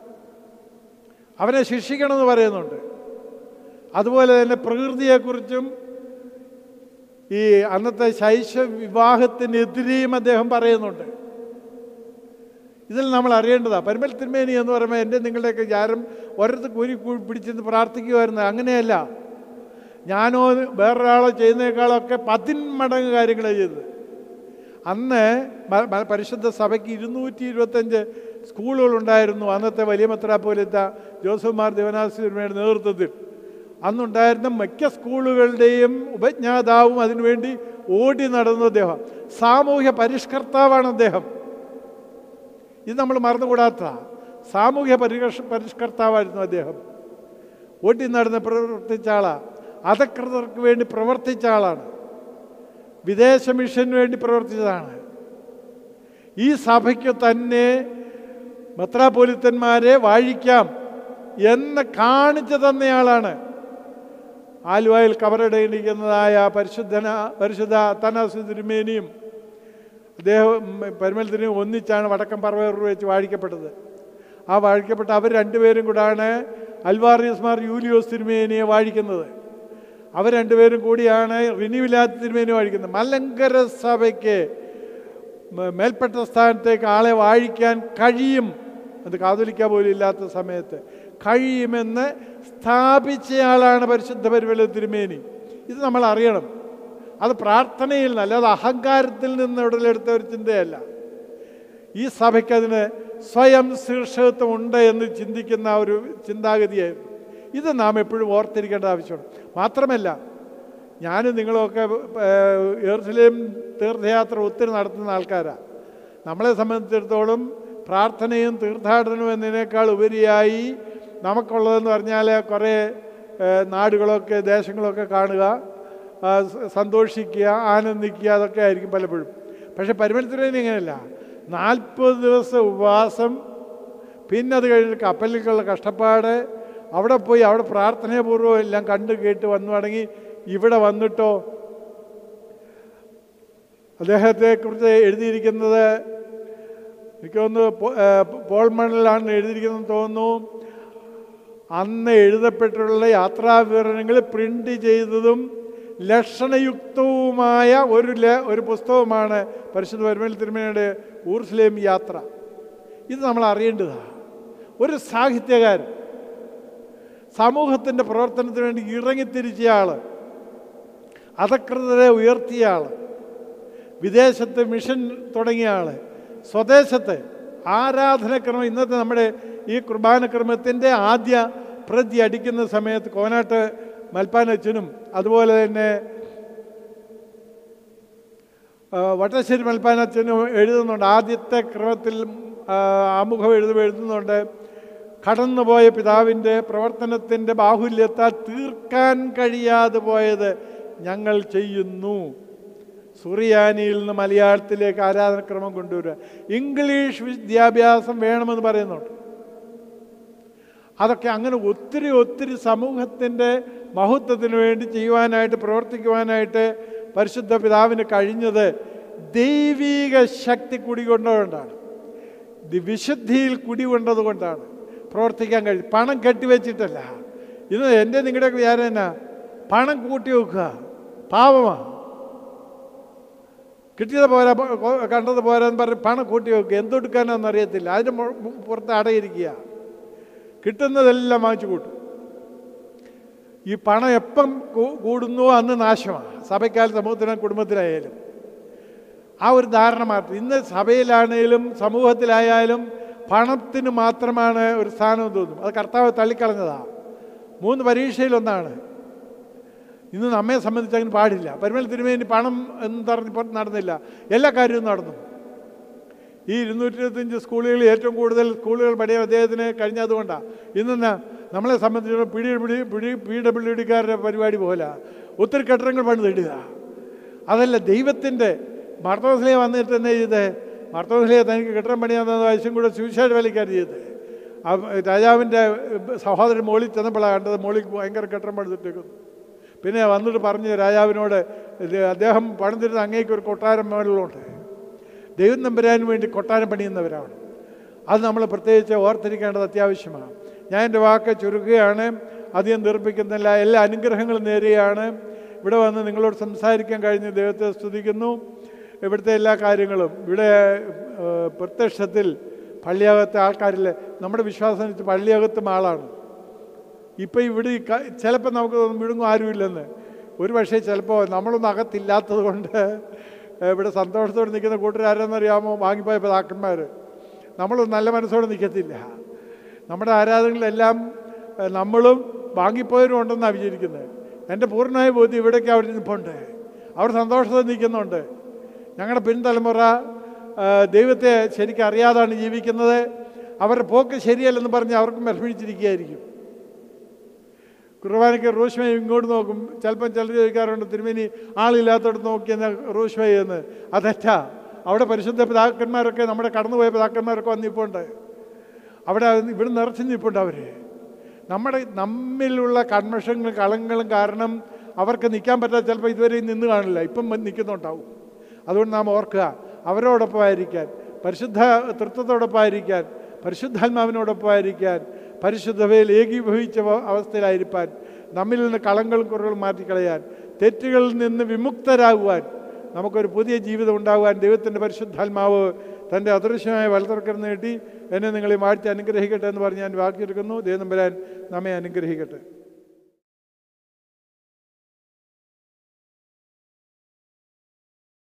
അവനെ ശിക്ഷിക്കണമെന്ന് പറയുന്നുണ്ട് അതുപോലെ തന്നെ പ്രകൃതിയെക്കുറിച്ചും ഈ അന്നത്തെ ശൈശവ വിവാഹത്തിനെതിരെയും അദ്ദേഹം പറയുന്നുണ്ട് ഇതിൽ നമ്മൾ അറിയേണ്ടതാ പരിമൽ തിരുമേനി എന്ന് പറയുമ്പോൾ എൻ്റെ നിങ്ങളുടെയൊക്കെ ജാരം ഒരിടത്ത് കൂരി കൂ- പിടിച്ചിരുന്ന് പ്രാർത്ഥിക്കുമായിരുന്നു അങ്ങനെയല്ല ഞാനോ വേറൊരാളോ ചെയ്യുന്നതിനേക്കാളൊക്കെ പതിന്മടങ്ങ് കാര്യങ്ങളാണ് ചെയ്തത് അന്ന് മ- മ- പരിശുദ്ധ സഭയ്ക്ക് ഇരുന്നൂറ്റി ഇരുപത്തഞ്ച് സ്കൂളുകളുണ്ടായിരുന്നു അന്നത്തെ വലിയ മെത്രാപ്പോലിത്ത ജോസഫ് മാർ ദേവനാസിയുടെ നേതൃത്വത്തിൽ അന്നുണ്ടായിരുന്ന മിക്ക സ്കൂളുകളുടെയും ഉപജ്ഞാതാവും അതിനുവേണ്ടി ഓടി നടന്ന അദ്ദേഹം സാമൂഹ്യ പരിഷ്കർത്താവാണ് അദ്ദേഹം ഇത് നമ്മൾ മറന്നുകൂടാത്ത സാമൂഹ്യ പരിഷ്ക പരിഷ്കർത്താവായിരുന്നു അദ്ദേഹം ഓടി നടന്ന് പ്രവർത്തിച്ച ആളാണ് അധകൃതർക്ക് വേണ്ടി പ്രവർത്തിച്ച ആളാണ് വിദേശ മിഷന് വേണ്ടി പ്രവർത്തിച്ചതാണ് ഈ സഭയ്ക്ക് തന്നെ മെത്രാപോലിത്തന്മാരെ വാഴിക്കാം എന്ന് കാണിച്ചു തന്നയാളാണ് ആലുവായിൽ കബറടയിരിക്കുന്നതായ പരിശുദ്ധന പരിശുദ്ധ തനാസു തിരുമേനിയും അദ്ദേഹം പരിമൽ തിരുമേനി ഒന്നിച്ചാണ് വടക്കം പറവേറൂർ വെച്ച് വാഴിക്കപ്പെട്ടത് ആ വാഴിക്കപ്പെട്ട അവർ രണ്ടുപേരും കൂടാണ് അൽവാറിയസ്മാർ യൂലിയോസ് തിരുമേനിയെ വാഴിക്കുന്നത് അവർ രണ്ടുപേരും കൂടിയാണ് റിനിവിലാത്ത തിരുമേനി വാഴിക്കുന്നത് മലങ്കര സഭയ്ക്ക് മ- മേൽപ്പെട്ട സ്ഥാനത്തേക്ക് ആളെ വാഴിക്കാൻ കഴിയും അത് കാതോലിക്ക പോലും ഇല്ലാത്ത സമയത്ത് കഴിയുമെന്ന് സ്ഥാപിച്ചയാളാണ് പരിശുദ്ധ പരിമല തിരുമേനി ഇത് നമ്മൾ അറിയണം അത് പ്രാർത്ഥനയിൽ നിന്ന് അല്ലാതെ അഹങ്കാരത്തിൽ നിന്ന് ഉടലെടുത്ത ഒരു ചിന്തയല്ല ഈ സഭയ്ക്ക് അതിന് സ്വയം ശീർഷകത്വം ഉണ്ട് എന്ന് ചിന്തിക്കുന്ന ഒരു ചിന്താഗതിയായിരുന്നു ഇത് നാം എപ്പോഴും ഓർത്തിരിക്കേണ്ട ആവശ്യമാണ് മാത്രമല്ല ഞാനും നിങ്ങളുമൊക്കെ ഏഹ്, യെറുസലേം തീർത്ഥയാത്ര ഒത്തിരി നടത്തുന്ന ആൾക്കാരാണ് നമ്മളെ സംബന്ധിച്ചിടത്തോളം പ്രാർത്ഥനയും തീർത്ഥാടനവും എന്നതിനേക്കാൾ ഉപരിയായി നമുക്കുള്ളതെന്ന് പറഞ്ഞാൽ കുറേ ഏഹ്, നാടുകളൊക്കെ ദേശങ്ങളൊക്കെ കാണുക ആ, സ- സന്തോഷിക്കുക ആനന്ദിക്കുക അതൊക്കെ ആയിരിക്കും പലപ്പോഴും പക്ഷേ പരിമലത്തിനേന് ഇങ്ങനെയല്ല നാൽപ്പത് ദിവസം ഉപവാസം പിന്നെ അത് കഴിഞ്ഞ് കപ്പലിലേക്കുള്ള കഷ്ടപ്പാട് അവിടെ പോയി അവിടെ പ്രാർത്ഥനാപൂർവ്വം എല്ലാം കണ്ടു കേട്ട് വന്നു തുടങ്ങി ഇവിടെ വന്നിട്ടോ അദ്ദേഹത്തെക്കുറിച്ച് എഴുതിയിരിക്കുന്നത് എനിക്ക് തോന്നുന്നു പോ- ഏഹ് പോൾ മണലാണ് എഴുതിയിരിക്കുന്നതെന്ന് തോന്നുന്നു അന്ന് എഴുതപ്പെട്ടിട്ടുള്ള യാത്രാവിവരണങ്ങൾ പ്രിന്റ് ചെയ്തതും ലക്ഷണയുക്തവുമായ ഒരു ല- ഒരു പുസ്തകമാണ് പരിശുദ്ധ പരിമൽ തിരുമേനയുടെ ഊർസ്ലേം യാത്ര ഇത് നമ്മൾ അറിയേണ്ടതാണ് ഒരു സാഹിത്യകാരൻ സമൂഹത്തിൻ്റെ പ്രവർത്തനത്തിന് വേണ്ടി ഇറങ്ങിത്തിരിച്ച ആൾ അധകൃതരെ ഉയർത്തിയ ആൾ വിദേശത്ത് മിഷൻ തുടങ്ങിയ ആൾ സ്വദേശത്ത് ആരാധനക്രമം ഇന്നത്തെ നമ്മുടെ ഈ കുർബാനക്രമത്തിൻ്റെ ആദ്യ പ്രതി അടിക്കുന്ന സമയത്ത് കോനാട്ട് മൽപ്പാനച്ചനും അതുപോലെ തന്നെ ആ, വട്ടശ്ശേരി മൽപ്പാനച്ചനും എഴുതുന്നുണ്ട് ആദ്യത്തെ ക്രമത്തിൽ ആ, ആമുഖം എഴുതുമ്പോൾ എഴുതുന്നുണ്ട് കടന്നുപോയ പിതാവിൻ്റെ പ്രവർത്തനത്തിൻ്റെ ബാഹുല്യത്താൽ തീർക്കാൻ കഴിയാതെ പോയത് ഞങ്ങൾ ചെയ്യുന്നു സുറിയാനിയിൽ നിന്ന് മലയാളത്തിലേക്ക് ആരാധനക്രമം കൊണ്ടുവരിക ഇംഗ്ലീഷ് വിദ്യാഭ്യാസം വേണമെന്ന് പറയുന്നുണ്ട് അതൊക്കെ അങ്ങനെ ഒത്തിരി ഒത്തിരി സമൂഹത്തിൻ്റെ മഹത്വത്തിന് വേണ്ടി ചെയ്യുവാനായിട്ട് പ്രവർത്തിക്കുവാനായിട്ട് പരിശുദ്ധ പിതാവിന് കഴിഞ്ഞത് ദൈവീക ശക്തി കുടികൊണ്ടതുകൊണ്ടാണ് ദി- വിശുദ്ധിയിൽ കുടികൊണ്ടത് കൊണ്ടാണ് പ്രവർത്തിക്കാൻ കഴിയും പണം കെട്ടിവെച്ചിട്ടല്ല ഇത് എൻ്റെ നിങ്ങളുടെ വിചാരം എന്നാ പണം കൂട്ടി വെക്കുക പാവമാണ് കിട്ടിയത് പോരാ പ- കൊ- കണ്ടത് പോരാന്ന് പറഞ്ഞ് പണം കൂട്ടി വെക്കുക എന്തെടുക്കാനൊന്നും അറിയത്തില്ല അതിന് മു- മു- പുറത്ത് അടയിരിക്കുക കിട്ടുന്നതെല്ലാം വാങ്ങിച്ചു കൂട്ടും ഈ പണം എപ്പം കൂ- കൂടുന്നുവോ അന്ന് നാശമാണ് സഭയ്ക്കായാലും സമൂഹത്തിനും കുടുംബത്തിലായാലും ആ ഒരു ധാരണ മാത്രം ഇന്ന് സഭയിലാണേലും സമൂഹത്തിലായാലും പണത്തിന് മാത്രമാണ് ഒരു സ്ഥാനം തോന്നും അത് കർത്താവ് തള്ളിക്കളഞ്ഞതാണ് മൂന്ന് പരീക്ഷയിലൊന്നാണ് ഇന്ന് നമ്മെ സംബന്ധിച്ച് അങ്ങനെ പാടില്ല പരിമല തിരുമേനി പണം എന്ന് പറഞ്ഞ് നടന്നില്ല എല്ലാ കാര്യവും നടന്നു ഈ ഇരുന്നൂറ്റി ഇരുപത്തഞ്ച് സ്കൂളുകളിൽ ഏറ്റവും കൂടുതൽ സ്കൂളുകൾ പണിയ അദ്ദേഹത്തിന് കഴിഞ്ഞതുകൊണ്ടാണ് ഇന്ന് നമ്മളെ സംബന്ധിച്ചിടത്തോളം പിടി പിടി പിടി പി ഡബ്ല്യു ഡിക്കാരുടെ പരിപാടി പോലെ ഒത്തിരി കെട്ടിടങ്ങൾ പണിതിടുക അതല്ല ദൈവത്തിൻ്റെ മർത്തോസ്ലിയെ വന്നിട്ട് തന്നെ ചെയ്ത് മർത്തോസ്ലിയെ തനിക്ക് കെട്ടിടം പണിയാന്ന് ആവശ്യം കൂടെ സുവിശേഷ വേലക്കാർ ചെയ്ത് ആ രാജാവിൻ്റെ സഹോദരൻ മോളിൽ ചെന്നപ്പോഴാണ് കണ്ടത് മോളിൽ ഭയങ്കര കെട്ടിടം പണിതിട്ടേക്കുന്നു പിന്നെ വന്നിട്ട് പറഞ്ഞ് രാജാവിനോട് ഇത് അദ്ദേഹം പണിതിരുന്ന അങ്ങേക്ക് ഒരു കൊട്ടാരം മേളിലുണ്ട് ദൈവം നമ്പരാൻ വേണ്ടി കൊട്ടാരം പണിയുന്നവരാണ് അത് നമ്മൾ പ്രത്യേകിച്ച് ഓർത്തിരിക്കേണ്ടത് അത്യാവശ്യമാണ് ഞാൻ എൻ്റെ വാക്ക് ചുരുക്കുകയാണ് അധികം ദീർപ്പിക്കുന്നില്ല എല്ലാ അനുഗ്രഹങ്ങളും നേരെയാണ് ഇവിടെ വന്ന് നിങ്ങളോട് സംസാരിക്കാൻ കഴിഞ്ഞ് ദൈവത്തെ സ്തുതിക്കുന്നു ഇവിടുത്തെ എല്ലാ കാര്യങ്ങളും ഇവിടെ ഏഹ്, പ്രത്യക്ഷത്തിൽ പള്ളിയകത്തെ ആൾക്കാരിൽ നമ്മുടെ വിശ്വാസം വെച്ച് പള്ളിയകത്തും ആളാണ് ഇപ്പം ഇവിടെ ഈ ക- ചിലപ്പോൾ നമുക്ക് തോന്നും വിഴുങ്ങും ആരുമില്ലെന്ന് ഒരു പക്ഷേ ചിലപ്പോൾ നമ്മളൊന്നും അകത്തില്ലാത്തത് കൊണ്ട് ഇവിടെ സന്തോഷത്തോടെ നിൽക്കുന്ന കൂട്ടരാരെന്നറിയാമോ വാങ്ങിപ്പോയ പിതാക്കന്മാർ നമ്മളൊന്നും നല്ല മനസ്സോടെ നിൽക്കത്തില്ല നമ്മുടെ ആരാധനകളിലെല്ലാം ഏഹ്, നമ്മളും വാങ്ങിപ്പോയവരും ഉണ്ടെന്നാണ് വിചാരിക്കുന്നത് എൻ്റെ പൂർണ്ണമായ ബോധ്യം ഇവിടേക്ക് അവർ നിൽപ്പുണ്ട് അവർ സന്തോഷത്തോടെ നിൽക്കുന്നുണ്ട് ഞങ്ങളുടെ പിൻതലമുറ ആ, ദൈവത്തെ ശരിക്കും അറിയാതാണ് ജീവിക്കുന്നത് അവരുടെ പോക്ക് ശരിയല്ലെന്ന് പറഞ്ഞ് അവർക്കും വിഷമിച്ചിരിക്കുകയായിരിക്കും കുർബാനയ്ക്ക് റോഷ്മ ഇങ്ങോട്ട് നോക്കും ചിലപ്പം ചിലർ ചോദിക്കാറുണ്ട് തിരുമേനി ആളില്ലാത്തടത്ത് നോക്കിയെന്ന റോഷ്മ എന്ന് അതെറ്റാ അവിടെ പരിശുദ്ധ പിതാക്കന്മാരൊക്കെ നമ്മുടെ കടന്നുപോയ പിതാക്കന്മാരൊക്കെ വന്നിപ്പോണ്ട് അവിടെ ഇവിടെ നിറച്ച് നിൽപ്പുണ്ട് അവർ നമ്മുടെ നമ്മിലുള്ള കൺമഷങ്ങളും കളങ്ങളും കാരണം അവർക്ക് നിൽക്കാൻ പറ്റാത്ത ചിലപ്പോൾ ഇതുവരെ നിന്ന് കാണില്ല ഇപ്പം വന്ന് നിൽക്കുന്നുണ്ടാവും അതുകൊണ്ട് നാം ഓർക്കുക അവരോടൊപ്പം ആയിരിക്കാൻ പരിശുദ്ധ തൃത്വത്തോടൊപ്പം ആയിരിക്കാൻ പരിശുദ്ധാത്മാവിനോടൊപ്പം ആയിരിക്കാൻ പരിശുദ്ധതയിൽ ഏകീഭവിച്ച അവ- അവസ്ഥയിലായിരിക്കാൻ നമ്മിൽ നിന്ന് കളങ്ങളും കുറവുകളും മാറ്റിക്കളയാൻ തെറ്റുകളിൽ നിന്ന് വിമുക്തരാകുവാൻ നമുക്കൊരു പുതിയ ജീവിതം ഉണ്ടാകുവാൻ ദൈവത്തിൻ്റെ പരിശുദ്ധാത്മാവ് തൻ്റെ അദൃശ്യമായ വലതുറക്കൽ നീട്ടി എന്നെ നിങ്ങളെ വാഴ്ത്തി അനുഗ്രഹിക്കട്ടെ എന്ന് പറഞ്ഞ് ഞാൻ വാക്കിയെടുക്കുന്നു ദൈവം നമ്പരാൻ നമ്മെ അനുഗ്രഹിക്കട്ടെ